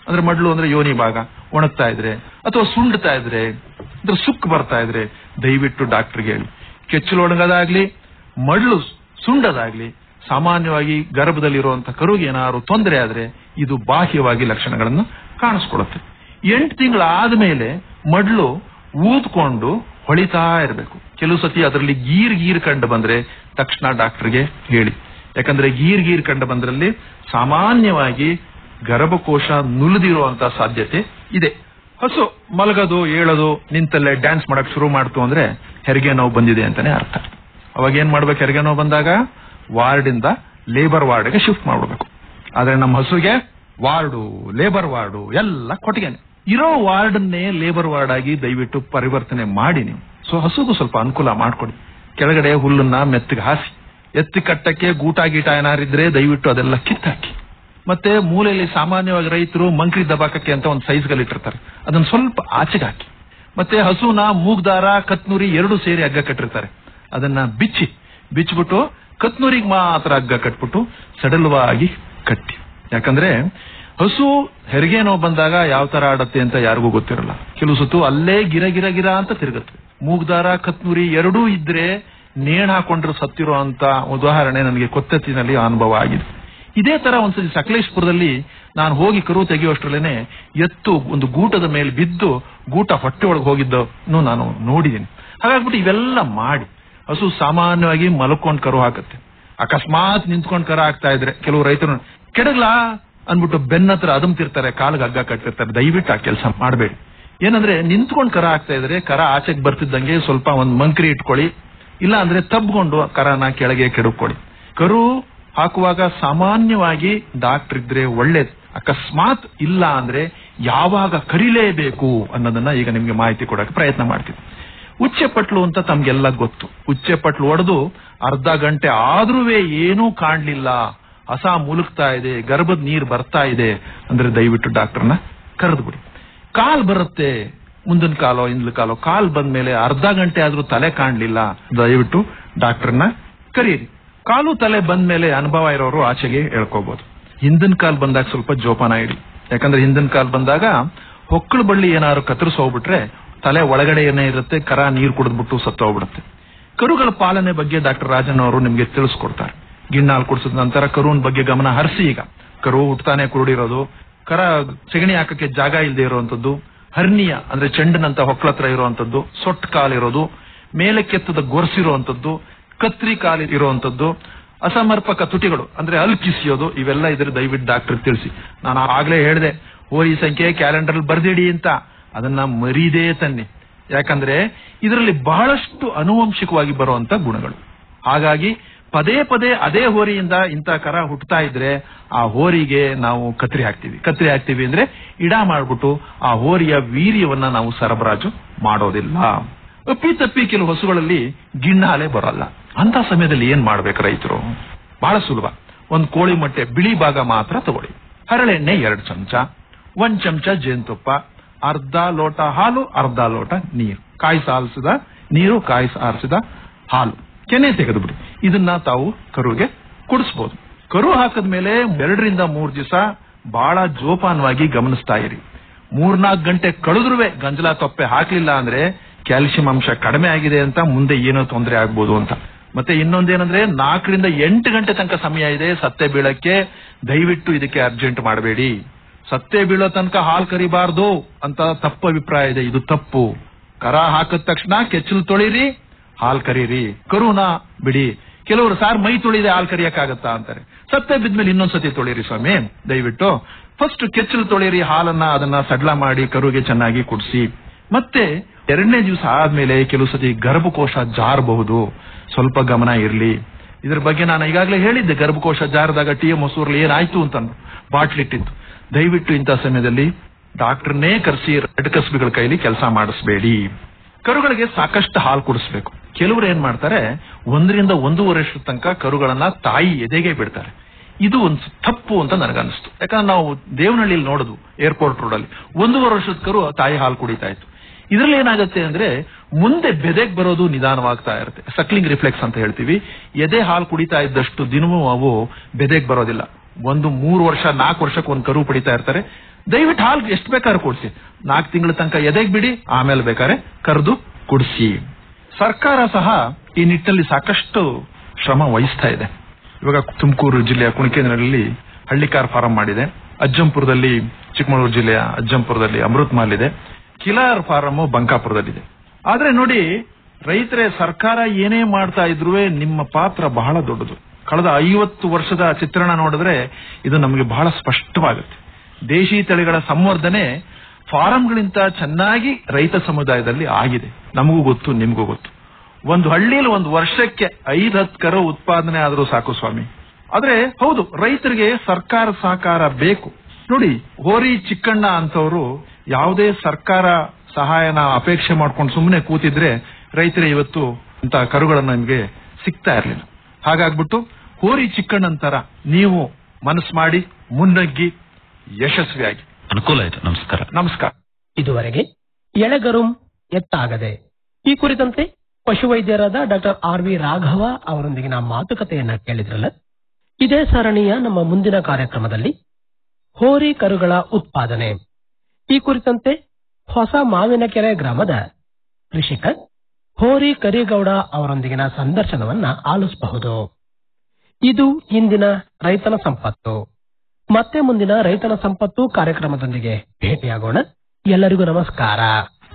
ಅಂದ್ರೆ ಮಡ್ಲು ಅಂದ್ರೆ ಯೋನಿ ಭಾಗ ಒಣಗ್ತಾ ಇದ್ರೆ ಅಥವಾ ಸುಂಡ್ತಾ ಇದ್ರೆ ಅಂದ್ರೆ ಸುಕ್ ಬರ್ತಾ ಇದ್ರೆ ದಯವಿಟ್ಟು ಡಾಕ್ಟರ್ಗೆ ಹೇಳಿ ಕೆಚ್ಚಲು ಒಣಗದಾಗ್ಲಿ ಮಡ್ಲು ಸುಂಡದಾಗ್ಲಿ ಸಾಮಾನ್ಯವಾಗಿ ಗರ್ಭದಲ್ಲಿರುವಂತಹ ಕರುಗೆ ಏನಾದ್ರು ತೊಂದರೆ ಆದ್ರೆ ಇದು ಬಾಹ್ಯವಾಗಿ ಲಕ್ಷಣಗಳನ್ನು ಕಾಣಿಸ್ಕೊಡುತ್ತೆ ಎಂಟು ತಿಂಗಳಾದ್ಮೇಲೆ ಮಡ್ಲು ಊದ್ಕೊಂಡು ಹೊಳಿತಾ ಇರಬೇಕು ಕೆಲವು ಸತಿ ಅದರಲ್ಲಿ ಗೀರ್ ಗೀರ್ ಕಂಡು ಬಂದ್ರೆ ತಕ್ಷಣ ಡಾಕ್ಟರ್ಗೆ ಹೇಳಿ ಯಾಕಂದ್ರೆ ಗೀರ್ ಗೀರ್ ಕಂಡು ಬಂದ್ರಲ್ಲಿ ಸಾಮಾನ್ಯವಾಗಿ ಗರ್ಭಕೋಶ ನುಲಿದಿರುವಂತ ಸಾಧ್ಯತೆ ಇದೆ ಹಸು ಮಲಗದು ಏಳೋದು ನಿಂತಲ್ಲೇ ಡ್ಯಾನ್ಸ್ ಮಾಡಕ್ ಶುರು ಮಾಡ್ತು ಅಂದ್ರೆ ಹೆರಿಗೆ ನೋವು ಬಂದಿದೆ ಅಂತಾನೆ ಅರ್ಥ ಅವಾಗ ಏನ್ ಮಾಡ್ಬೇಕು ಹೆರಿಗೆ ನೋವು ಬಂದಾಗ ವಾರ್ಡಿಂದ ಲೇಬರ್ ವಾರ್ಡ್ಗೆ ಶಿಫ್ಟ್ ಮಾಡ್ಬಿಡ್ಬೇಕು ಆದ್ರೆ ನಮ್ಮ ಹಸುಗೆ ವಾರ್ಡು ಲೇಬರ್ ವಾರ್ಡು ಎಲ್ಲ ಕೊಟ್ಟಿಗೆನೆ ಇರೋ ವಾರ್ಡನ್ನೇ ಲೇಬರ್ ವಾರ್ಡ್ ಆಗಿ ದಯವಿಟ್ಟು ಪರಿವರ್ತನೆ ಮಾಡಿ ನೀವು ಸೊ ಹಸುಗೂ ಸ್ವಲ್ಪ ಅನುಕೂಲ ಮಾಡ್ಕೊಡಿ ಕೆಳಗಡೆ ಹುಲ್ಲನ್ನ ಮೆತ್ತಗೆ ಹಾಸಿ ಎತ್ತಿ ಕಟ್ಟಕ್ಕೆ ಗೂಟ ಗೀಟ ಏನಾರಿದ್ರೆ ದಯವಿಟ್ಟು ಅದೆಲ್ಲ ಕಿತ್ತಾಕಿ ಮತ್ತೆ ಮೂಲೆಯಲ್ಲಿ ಸಾಮಾನ್ಯವಾಗಿ ರೈತರು ಮಂಕ್ರಿ ದಬಾಕಕ್ಕೆ ಅಂತ ಒಂದು ಸೈಜ್ಗಳು ಇಟ್ಟಿರ್ತಾರೆ ಅದನ್ನ ಸ್ವಲ್ಪ ಆಚೆಗೆ ಹಾಕಿ ಮತ್ತೆ ಹಸುನ ಮೂಗ್ದಾರ ಕತ್ನೂರಿ ಎರಡು ಸೇರಿ ಹಗ್ಗ ಕಟ್ಟಿರ್ತಾರೆ ಅದನ್ನ ಬಿಚ್ಚಿ ಬಿಚ್ಚಿಬಿಟ್ಟು ಕತ್ನೂರಿಗೆ ಮಾತ್ರ ಹಗ್ಗ ಕಟ್ಬಿಟ್ಟು ಸಡಲವಾಗಿ ಕಟ್ಟಿ ಯಾಕಂದ್ರೆ ಹಸು ಹೆರಿಗೆ ನೋವು ಬಂದಾಗ ಯಾವ ತರ ಆಡತ್ತೆ ಅಂತ ಯಾರಿಗೂ ಗೊತ್ತಿರಲ್ಲ ಕೆಲವು ಸುತ್ತು ಅಲ್ಲೇ ಗಿರ ಗಿರ ಗಿರ ಅಂತ ತಿರುಗತ್ತೆ ಮೂಗ್ದಾರ ಕತ್ನೂರಿ ಎರಡೂ ಇದ್ರೆ ನೇಣ್ ಹಾಕೊಂಡ್ರು ಸತ್ತಿರೋ ಅಂತ ಉದಾಹರಣೆ ನನಗೆ ಕೊತ್ತೆತ್ತಿನಲ್ಲಿ ಅನುಭವ ಆಗಿದೆ ಇದೇ ತರ ಒಂದ್ಸತಿ ಸಕಲೇಶ್ಪುರದಲ್ಲಿ ನಾನು ಹೋಗಿ ಕರು ತೆಗೆಯುವಷ್ಟರಲ್ಲೇನೆ ಎತ್ತು ಒಂದು ಗೂಟದ ಮೇಲೆ ಬಿದ್ದು ಗೂಟ ಹೊಟ್ಟೆ ಒಳಗೆ ಹೋಗಿದ್ದನ್ನು ನಾನು ನೋಡಿದ್ದೀನಿ ಹಾಗಾಗ್ಬಿಟ್ಟು ಇವೆಲ್ಲ ಮಾಡಿ ಹಸು ಸಾಮಾನ್ಯವಾಗಿ ಮಲ್ಕೊಂಡ್ ಕರು ಹಾಕತ್ತೆ ಅಕಸ್ಮಾತ್ ನಿಂತ್ಕೊಂಡ್ ಕರ ಹಾಕ್ತಾ ಇದ್ರೆ ಕೆಲವು ರೈತರು ಕೆಡಗ್ಲಾ ಅನ್ಬಿಟ್ಟು ಬೆನ್ನತ್ರ ಅದಮ್ತಿರ್ತಾರೆ ಕಾಲ್ಗೆ ಹಗ್ಗ ಕಟ್ಟಿರ್ತಾರೆ ದಯವಿಟ್ಟು ಆ ಕೆಲಸ ಮಾಡಬೇಡಿ ಏನಂದ್ರೆ ನಿಂತ್ಕೊಂಡ್ ಕರ ಹಾಕ್ತಾ ಇದ್ರೆ ಕರ ಆಚೆಗೆ ಬರ್ತಿದ್ದಂಗೆ ಸ್ವಲ್ಪ ಒಂದ್ ಮಂಕ್ರಿ ಇಟ್ಕೊಳ್ಳಿ ಇಲ್ಲ ಅಂದ್ರೆ ತಬ್ಕೊಂಡು ಕರನ ಕೆಳಗೆ ಕೆಡುಕೊಳ್ಳಿ ಕರು ಹಾಕುವಾಗ ಸಾಮಾನ್ಯವಾಗಿ ಡಾಕ್ಟರ್ ಇದ್ರೆ ಒಳ್ಳೇದು ಅಕಸ್ಮಾತ್ ಇಲ್ಲ ಅಂದ್ರೆ ಯಾವಾಗ ಕರಿಲೇಬೇಕು ಅನ್ನೋದನ್ನ ಈಗ ನಿಮ್ಗೆ ಮಾಹಿತಿ ಕೊಡಕ್ಕೆ ಪ್ರಯತ್ನ ಮಾಡ್ತೀನಿ ಉಚ್ಚೆ ಪಟ್ಲು ಅಂತ ತಮ್ಗೆಲ್ಲ ಗೊತ್ತು ಉಚ್ಚೆ ಪಟ್ಲು ಒಡೆದು ಅರ್ಧ ಗಂಟೆ ಆದ್ರೂ ಏನೂ ಕಾಣ್ಲಿಲ್ಲ ಹಸ ಮುಲುಕ್ತಾ ಇದೆ ಗರ್ಭದ ನೀರ್ ಬರ್ತಾ ಇದೆ ಅಂದ್ರೆ ದಯವಿಟ್ಟು ಡಾಕ್ಟರ್ನ ಕರೆದು ಬಿಡಿ ಕಾಲ್ ಬರುತ್ತೆ ಮುಂದಿನ ಕಾಲೋ ಹಿಂದಿನ ಕಾಲೋ ಕಾಲ್ ಬಂದ್ಮೇಲೆ ಅರ್ಧ ಗಂಟೆ ಆದ್ರೂ ತಲೆ ಕಾಣ್ಲಿಲ್ಲ ದಯವಿಟ್ಟು ಡಾಕ್ಟರ್ನ ಕರೀರಿ ಕಾಲು ತಲೆ ಬಂದ್ಮೇಲೆ ಅನುಭವ ಇರೋರು ಆಚೆಗೆ ಹೇಳ್ಕೋಬಹುದು ಹಿಂದಿನ ಕಾಲ್ ಬಂದಾಗ ಸ್ವಲ್ಪ ಜೋಪಾನ ಇಡಿ ಯಾಕಂದ್ರೆ ಹಿಂದಿನ ಕಾಲ್ ಬಂದಾಗ ಹೊಕ್ಕಳು ಬಳ್ಳಿ ಏನಾದ್ರು ಕತ್ತರಿಸಿ ಹೋಗ್ಬಿಟ್ರೆ ತಲೆ ಒಳಗಡೆ ಏನೇ ಇರುತ್ತೆ ಕರ ನೀರು ಕುಡಿದ್ಬಿಟ್ಟು ಸತ್ತು ಹೋಗ್ಬಿಡುತ್ತೆ ಕರುಗಳ ಪಾಲನೆ ಬಗ್ಗೆ ಡಾಕ್ಟರ್ ರಾಜನ್ ಅವರು ನಿಮ್ಗೆ ತಿಳಿಸ್ಕೊಡ್ತಾರೆ ಗಿಣ್ಣಾಲ್ ಕುಡಿಸಿದ ನಂತರ ಕರುವಿನ ಬಗ್ಗೆ ಗಮನ ಹರಿಸಿ ಈಗ ಕರು ಹುಟ್ತಾನೆ ಕುರುಡಿರೋದು ಕರ ಸೆಗಣಿ ಹಾಕಕ್ಕೆ ಜಾಗ ಇಲ್ಲದೆ ಇರುವಂತದ್ದು ಹರ್ನಿಯ ಅಂದ್ರೆ ಚೆಂಡಿನಂತ ಹೊಕ್ಕಳತ್ರ ಇರುವಂತದ್ದು ಸೊಟ್ಟ ಕಾಲಿರೋದು ಮೇಲಕ್ಕೆತ್ತದ ಗೊರ್ಸಿರುವಂತದ್ದು ಕತ್ರಿ ಕಾಲಿ ಇರುವಂತದ್ದು ಅಸಮರ್ಪಕ ತುಟಿಗಳು ಅಂದ್ರೆ ಅಲ್ಕಿಸಿಯೋದು ಇವೆಲ್ಲ ಇದ್ರೆ ದಯವಿಟ್ಟು ಡಾಕ್ಟರ್ ತಿಳಿಸಿ ನಾನು ಆಗ್ಲೇ ಹೇಳಿದೆ ಹೋರಿ ಸಂಖ್ಯೆ ಕ್ಯಾಲೆಂಡರ್ ಬರ್ದಿಡಿ ಅಂತ ಅದನ್ನ ಮರೀದೇ ತನ್ನಿ ಯಾಕಂದ್ರೆ ಇದರಲ್ಲಿ ಬಹಳಷ್ಟು ಅನುವಂಶಿಕವಾಗಿ ಬರುವಂತ ಗುಣಗಳು ಹಾಗಾಗಿ ಪದೇ ಪದೇ ಅದೇ ಹೋರಿಯಿಂದ ಇಂಥ ಕರ ಹುಟ್ಟುತ್ತಾ ಇದ್ರೆ ಆ ಹೋರಿಗೆ ನಾವು ಕತ್ರಿ ಹಾಕ್ತಿವಿ ಕತ್ರಿ ಹಾಕ್ತಿವಿ ಅಂದ್ರೆ ಇಡ ಮಾಡ್ಬಿಟ್ಟು ಆ ಹೋರಿಯ ವೀರ್ಯವನ್ನ ನಾವು ಸರಬರಾಜು ಮಾಡೋದಿಲ್ಲ ಅಪ್ಪಿ ತಪ್ಪಿ ಕೆಲವು ಹಸುಗಳಲ್ಲಿ ಗಿಣ್ಣಾಲೆ ಬರಲ್ಲ ಅಂತ ಸಮಯದಲ್ಲಿ ಏನ್ ಮಾಡ್ಬೇಕು ರೈತರು ಬಹಳ ಸುಲಭ ಒಂದ್ ಕೋಳಿ ಮೊಟ್ಟೆ ಬಿಳಿ ಭಾಗ ಮಾತ್ರ ತಗೊಳ್ಳಿ ಹರಳೆಣ್ಣೆ ಎರಡು ಚಮಚ ಒಂದ್ ಚಮಚ ಜೇನುತುಪ್ಪ ಅರ್ಧ ಲೋಟ ಹಾಲು ಅರ್ಧ ಲೋಟ ನೀರು ಕಾಯಿಸಿ ಆರಿಸಿದ ನೀರು ಕಾಯಿಸಿ ಆರಿಸಿದ ಹಾಲು ಕೆನೆ ತೆಗೆದುಬಿಡಿ ಇದನ್ನ ತಾವು ಕರುಗೆ ಕುಡಿಸ್ಬೋದು ಕರು ಹಾಕದ್ಮೇಲೆ ಎರಡರಿಂದ ಮೂರ್ ದಿವಸ ಬಹಳ ಜೋಪಾನವಾಗಿ ಗಮನಿಸ್ತಾ ಇರಿ ಮೂರ್ನಾಲ್ಕು ಗಂಟೆ ಕಳೆದ್ರುವೆ ಗಂಜಲ ತೊಪ್ಪೆ ಹಾಕ್ಲಿಲ್ಲ ಅಂದ್ರೆ ಕ್ಯಾಲ್ಸಿಯಂ ಅಂಶ ಕಡಿಮೆ ಆಗಿದೆ ಅಂತ ಮುಂದೆ ಏನೋ ತೊಂದರೆ ಆಗ್ಬೋದು ಅಂತ ಮತ್ತೆ ಇನ್ನೊಂದೇನಂದ್ರೆ ನಾಲ್ಕರಿಂದ ಎಂಟು ಗಂಟೆ ತನಕ ಸಮಯ ಇದೆ ಸತ್ತೆ ಬೀಳಕ್ಕೆ ದಯವಿಟ್ಟು ಇದಕ್ಕೆ ಅರ್ಜೆಂಟ್ ಮಾಡಬೇಡಿ ಸತ್ತೆ ಬೀಳೋ ತನಕ ಹಾಲ್ ಕರಿಬಾರ್ದು ಅಂತ ತಪ್ಪು ಅಭಿಪ್ರಾಯ ಇದೆ ಇದು ತಪ್ಪು ಕರ ಹಾಕಿದ ತಕ್ಷಣ ಕೆಚ್ಚಲು ತೊಳಿರಿ ಹಾಲ್ ಕರೀರಿ ಕರುನ ಬಿಡಿ ಕೆಲವರು ಸಾರ್ ಮೈ ತೊಳಿದೆ ಹಾಲ್ ಕರಿಯಕ್ಕಾಗತ್ತಾ ಅಂತಾರೆ ಸತ್ತೆ ಬಿದ್ಮೇಲೆ ಇನ್ನೊಂದ್ಸತಿ ತೊಳಿರಿ ಸ್ವಾಮಿ ದಯವಿಟ್ಟು ಫಸ್ಟ್ ಕೆಚ್ಚಲು ತೊಳಿರಿ ಹಾಲನ್ನ ಅದನ್ನ ಸಡ್ಲ ಮಾಡಿ ಕರುಗೆ ಚೆನ್ನಾಗಿ ಕುಡಿಸಿ ಮತ್ತೆ ಎರಡನೇ ದಿವಸ ಆದ್ಮೇಲೆ ಕೆಲವು ಸತಿ ಗರ್ಭಕೋಶ ಜಾರಬಹುದು ಸ್ವಲ್ಪ ಗಮನ ಇರ್ಲಿ ಇದ್ರ ಬಗ್ಗೆ ನಾನು ಈಗಾಗಲೇ ಹೇಳಿದ್ದೆ ಗರ್ಭಕೋಶ ಜಾರದಾಗ ಟಿ ಎಂ ಹೊಸೂರ್ಲಿ ಏನಾಯ್ತು ಅಂತ ಬಾಟ್ಲಿಟ್ಟಿತ್ತು ದಯವಿಟ್ಟು ಇಂಥ ಸಮಯದಲ್ಲಿ ಡಾಕ್ಟರ್ನೇ ಕರೆಸಿ ರೆಡ್ ಕಸ್ಬಿಗಳ ಕೈಲಿ ಕೆಲಸ ಮಾಡಿಸ್ಬೇಡಿ ಕರುಗಳಿಗೆ ಸಾಕಷ್ಟು ಹಾಲು ಕುಡಿಸ್ಬೇಕು ಕೆಲವರು ಏನ್ ಮಾಡ್ತಾರೆ ಒಂದರಿಂದ ಒಂದೂವರೆ ವರ್ಷದ ತನಕ ಕರುಗಳನ್ನ ತಾಯಿ ಎದೆಗೆ ಬಿಡ್ತಾರೆ ಇದು ಒಂದು ತಪ್ಪು ಅಂತ ನನಗನ್ನಿಸ್ತು ಯಾಕಂದ್ರೆ ನಾವು ದೇವನಹಳ್ಳಿಲಿ ನೋಡುದು ಏರ್ಪೋರ್ಟ್ ರೋಡ್ ಅಲ್ಲಿ ಒಂದೂವರೆ ವರ್ಷದ ಕರು ತಾಯಿ ಹಾಲು ಕುಡಿತಾ ಇತ್ತು ಇದ್ರಲ್ಲಿ ಏನಾಗುತ್ತೆ ಅಂದ್ರೆ ಮುಂದೆ ಬೆದೆಗ್ ಬರೋದು ನಿಧಾನವಾಗ್ತಾ ಇರುತ್ತೆ ಸಕ್ಲಿಂಗ್ ರಿಫ್ಲೆಕ್ಸ್ ಅಂತ ಹೇಳ್ತೀವಿ ಎದೆ ಹಾಲು ಕುಡಿತಾ ಇದ್ದಷ್ಟು ದಿನವೂ ಅವು ಬೆದೆಗ್ ಬರೋದಿಲ್ಲ ಒಂದು ಮೂರು ವರ್ಷ ನಾಲ್ಕು ವರ್ಷಕ್ಕೆ ಒಂದು ಕರು ಪಡಿತಾ ಇರ್ತಾರೆ ದಯವಿಟ್ಟು ಹಾಲು ಎಷ್ಟು ಬೇಕಾದ್ರೂ ಕೊಡ್ಸಿ ನಾಲ್ಕು ತಿಂಗಳ ತನಕ ಎದೆಗ್ ಬಿಡಿ ಆಮೇಲೆ ಬೇಕಾದ್ರೆ ಕರೆದು ಕುಡಿಸಿ ಸರ್ಕಾರ ಸಹ ಈ ನಿಟ್ಟಿನಲ್ಲಿ ಸಾಕಷ್ಟು ಶ್ರಮ ವಹಿಸ್ತಾ ಇದೆ ಇವಾಗ ತುಮಕೂರು ಜಿಲ್ಲೆಯ ಕುಣಿಕೆನಲ್ಲಿ ಹಳ್ಳಿಕಾರ್ ಫಾರಂ ಮಾಡಿದೆ ಅಜ್ಜಂಪುರದಲ್ಲಿ ಚಿಕ್ಕಮಗಳೂರು ಜಿಲ್ಲೆಯ ಅಜ್ಜಂಪುರದಲ್ಲಿ ಅಮೃತ್ ಮಾಲ್ ಇದೆ ಕಿಲಾರ್ ಫಾರಂ ಬಂಕಾಪುರದಲ್ಲಿದೆ ಆದ್ರೆ ನೋಡಿ ರೈತರೇ ಸರ್ಕಾರ ಏನೇ ಮಾಡ್ತಾ ಇದ್ರು ನಿಮ್ಮ ಪಾತ್ರ ಬಹಳ ದೊಡ್ಡದು ಕಳೆದ ಐವತ್ತು ವರ್ಷದ ಚಿತ್ರಣ ನೋಡಿದ್ರೆ ಇದು ನಮಗೆ ಬಹಳ ಸ್ಪಷ್ಟವಾಗುತ್ತೆ ದೇಶಿ ತಳಿಗಳ ಸಂವರ್ಧನೆ ಫಾರಂಗಳಿಂದ ಚೆನ್ನಾಗಿ ರೈತ ಸಮುದಾಯದಲ್ಲಿ ಆಗಿದೆ ನಮಗೂ ಗೊತ್ತು ನಿಮಗೂ ಗೊತ್ತು ಒಂದು ಹಳ್ಳಿಯಲ್ಲಿ ಒಂದು ವರ್ಷಕ್ಕೆ ಐದು ಹತ್ತು ಕರು ಉತ್ಪಾದನೆ ಆದರೂ ಸಾಕು ಸ್ವಾಮಿ ಆದ್ರೆ ಹೌದು ರೈತರಿಗೆ ಸರ್ಕಾರ ಸಹಕಾರ ಬೇಕು ನೋಡಿ ಹೋರಿ ಚಿಕ್ಕಣ್ಣ ಅಂತವರು ಯಾವುದೇ ಸರ್ಕಾರ ಸಹಾಯನ ಅಪೇಕ್ಷೆ ಮಾಡ್ಕೊಂಡು ಸುಮ್ಮನೆ ಕೂತಿದ್ರೆ ರೈತರೇ ಇವತ್ತು ಅಂತ ಕರುಗಳನ್ನ ನಿಮಗೆ ಸಿಗ್ತಾ ಇರಲಿಲ್ಲ ಹಾಗಾಗ್ಬಿಟ್ಟು ಹೋರಿ ಚಿಕ್ಕಣ್ಣನ್ ತರ ನೀವು ಮನಸ್ಸು ಮಾಡಿ ಮುನ್ನಗ್ಗಿ ಯಶಸ್ವಿಯಾಗಿ ಅನುಕೂಲ ಆಯ್ತು ನಮಸ್ಕಾರ ನಮಸ್ಕಾರ ಇದುವರೆಗೆ ಎಳೆಗರುಂ ಎತ್ತಾಗದೆ ಈ ಕುರಿತಂತೆ ಪಶುವೈದ್ಯರಾದ ಡಾಕ್ಟರ್ ಆರ್ ವಿ ರಾಘವ ಅವರೊಂದಿಗಿನ ಮಾತುಕತೆಯನ್ನ ಕೇಳಿದ್ರಲ್ಲ ಇದೇ ಸರಣಿಯ ನಮ್ಮ ಮುಂದಿನ ಕಾರ್ಯಕ್ರಮದಲ್ಲಿ ಹೋರಿ ಕರುಗಳ ಉತ್ಪಾದನೆ ಈ ಕುರಿತಂತೆ ಹೊಸ ಮಾವಿನಕೆರೆ ಗ್ರಾಮದ ಕೃಷಿಕ ಹೋರಿ ಕರಿಗೌಡ ಅವರೊಂದಿಗಿನ ಸಂದರ್ಶನವನ್ನ ಆಲಿಸಬಹುದು ಇದು ಇಂದಿನ ರೈತನ ಸಂಪತ್ತು ಮತ್ತೆ ಮುಂದಿನ ರೈತನ ಸಂಪತ್ತು ಕಾರ್ಯಕ್ರಮದೊಂದಿಗೆ ಭೇಟಿಯಾಗೋಣ ಎಲ್ಲರಿಗೂ ನಮಸ್ಕಾರ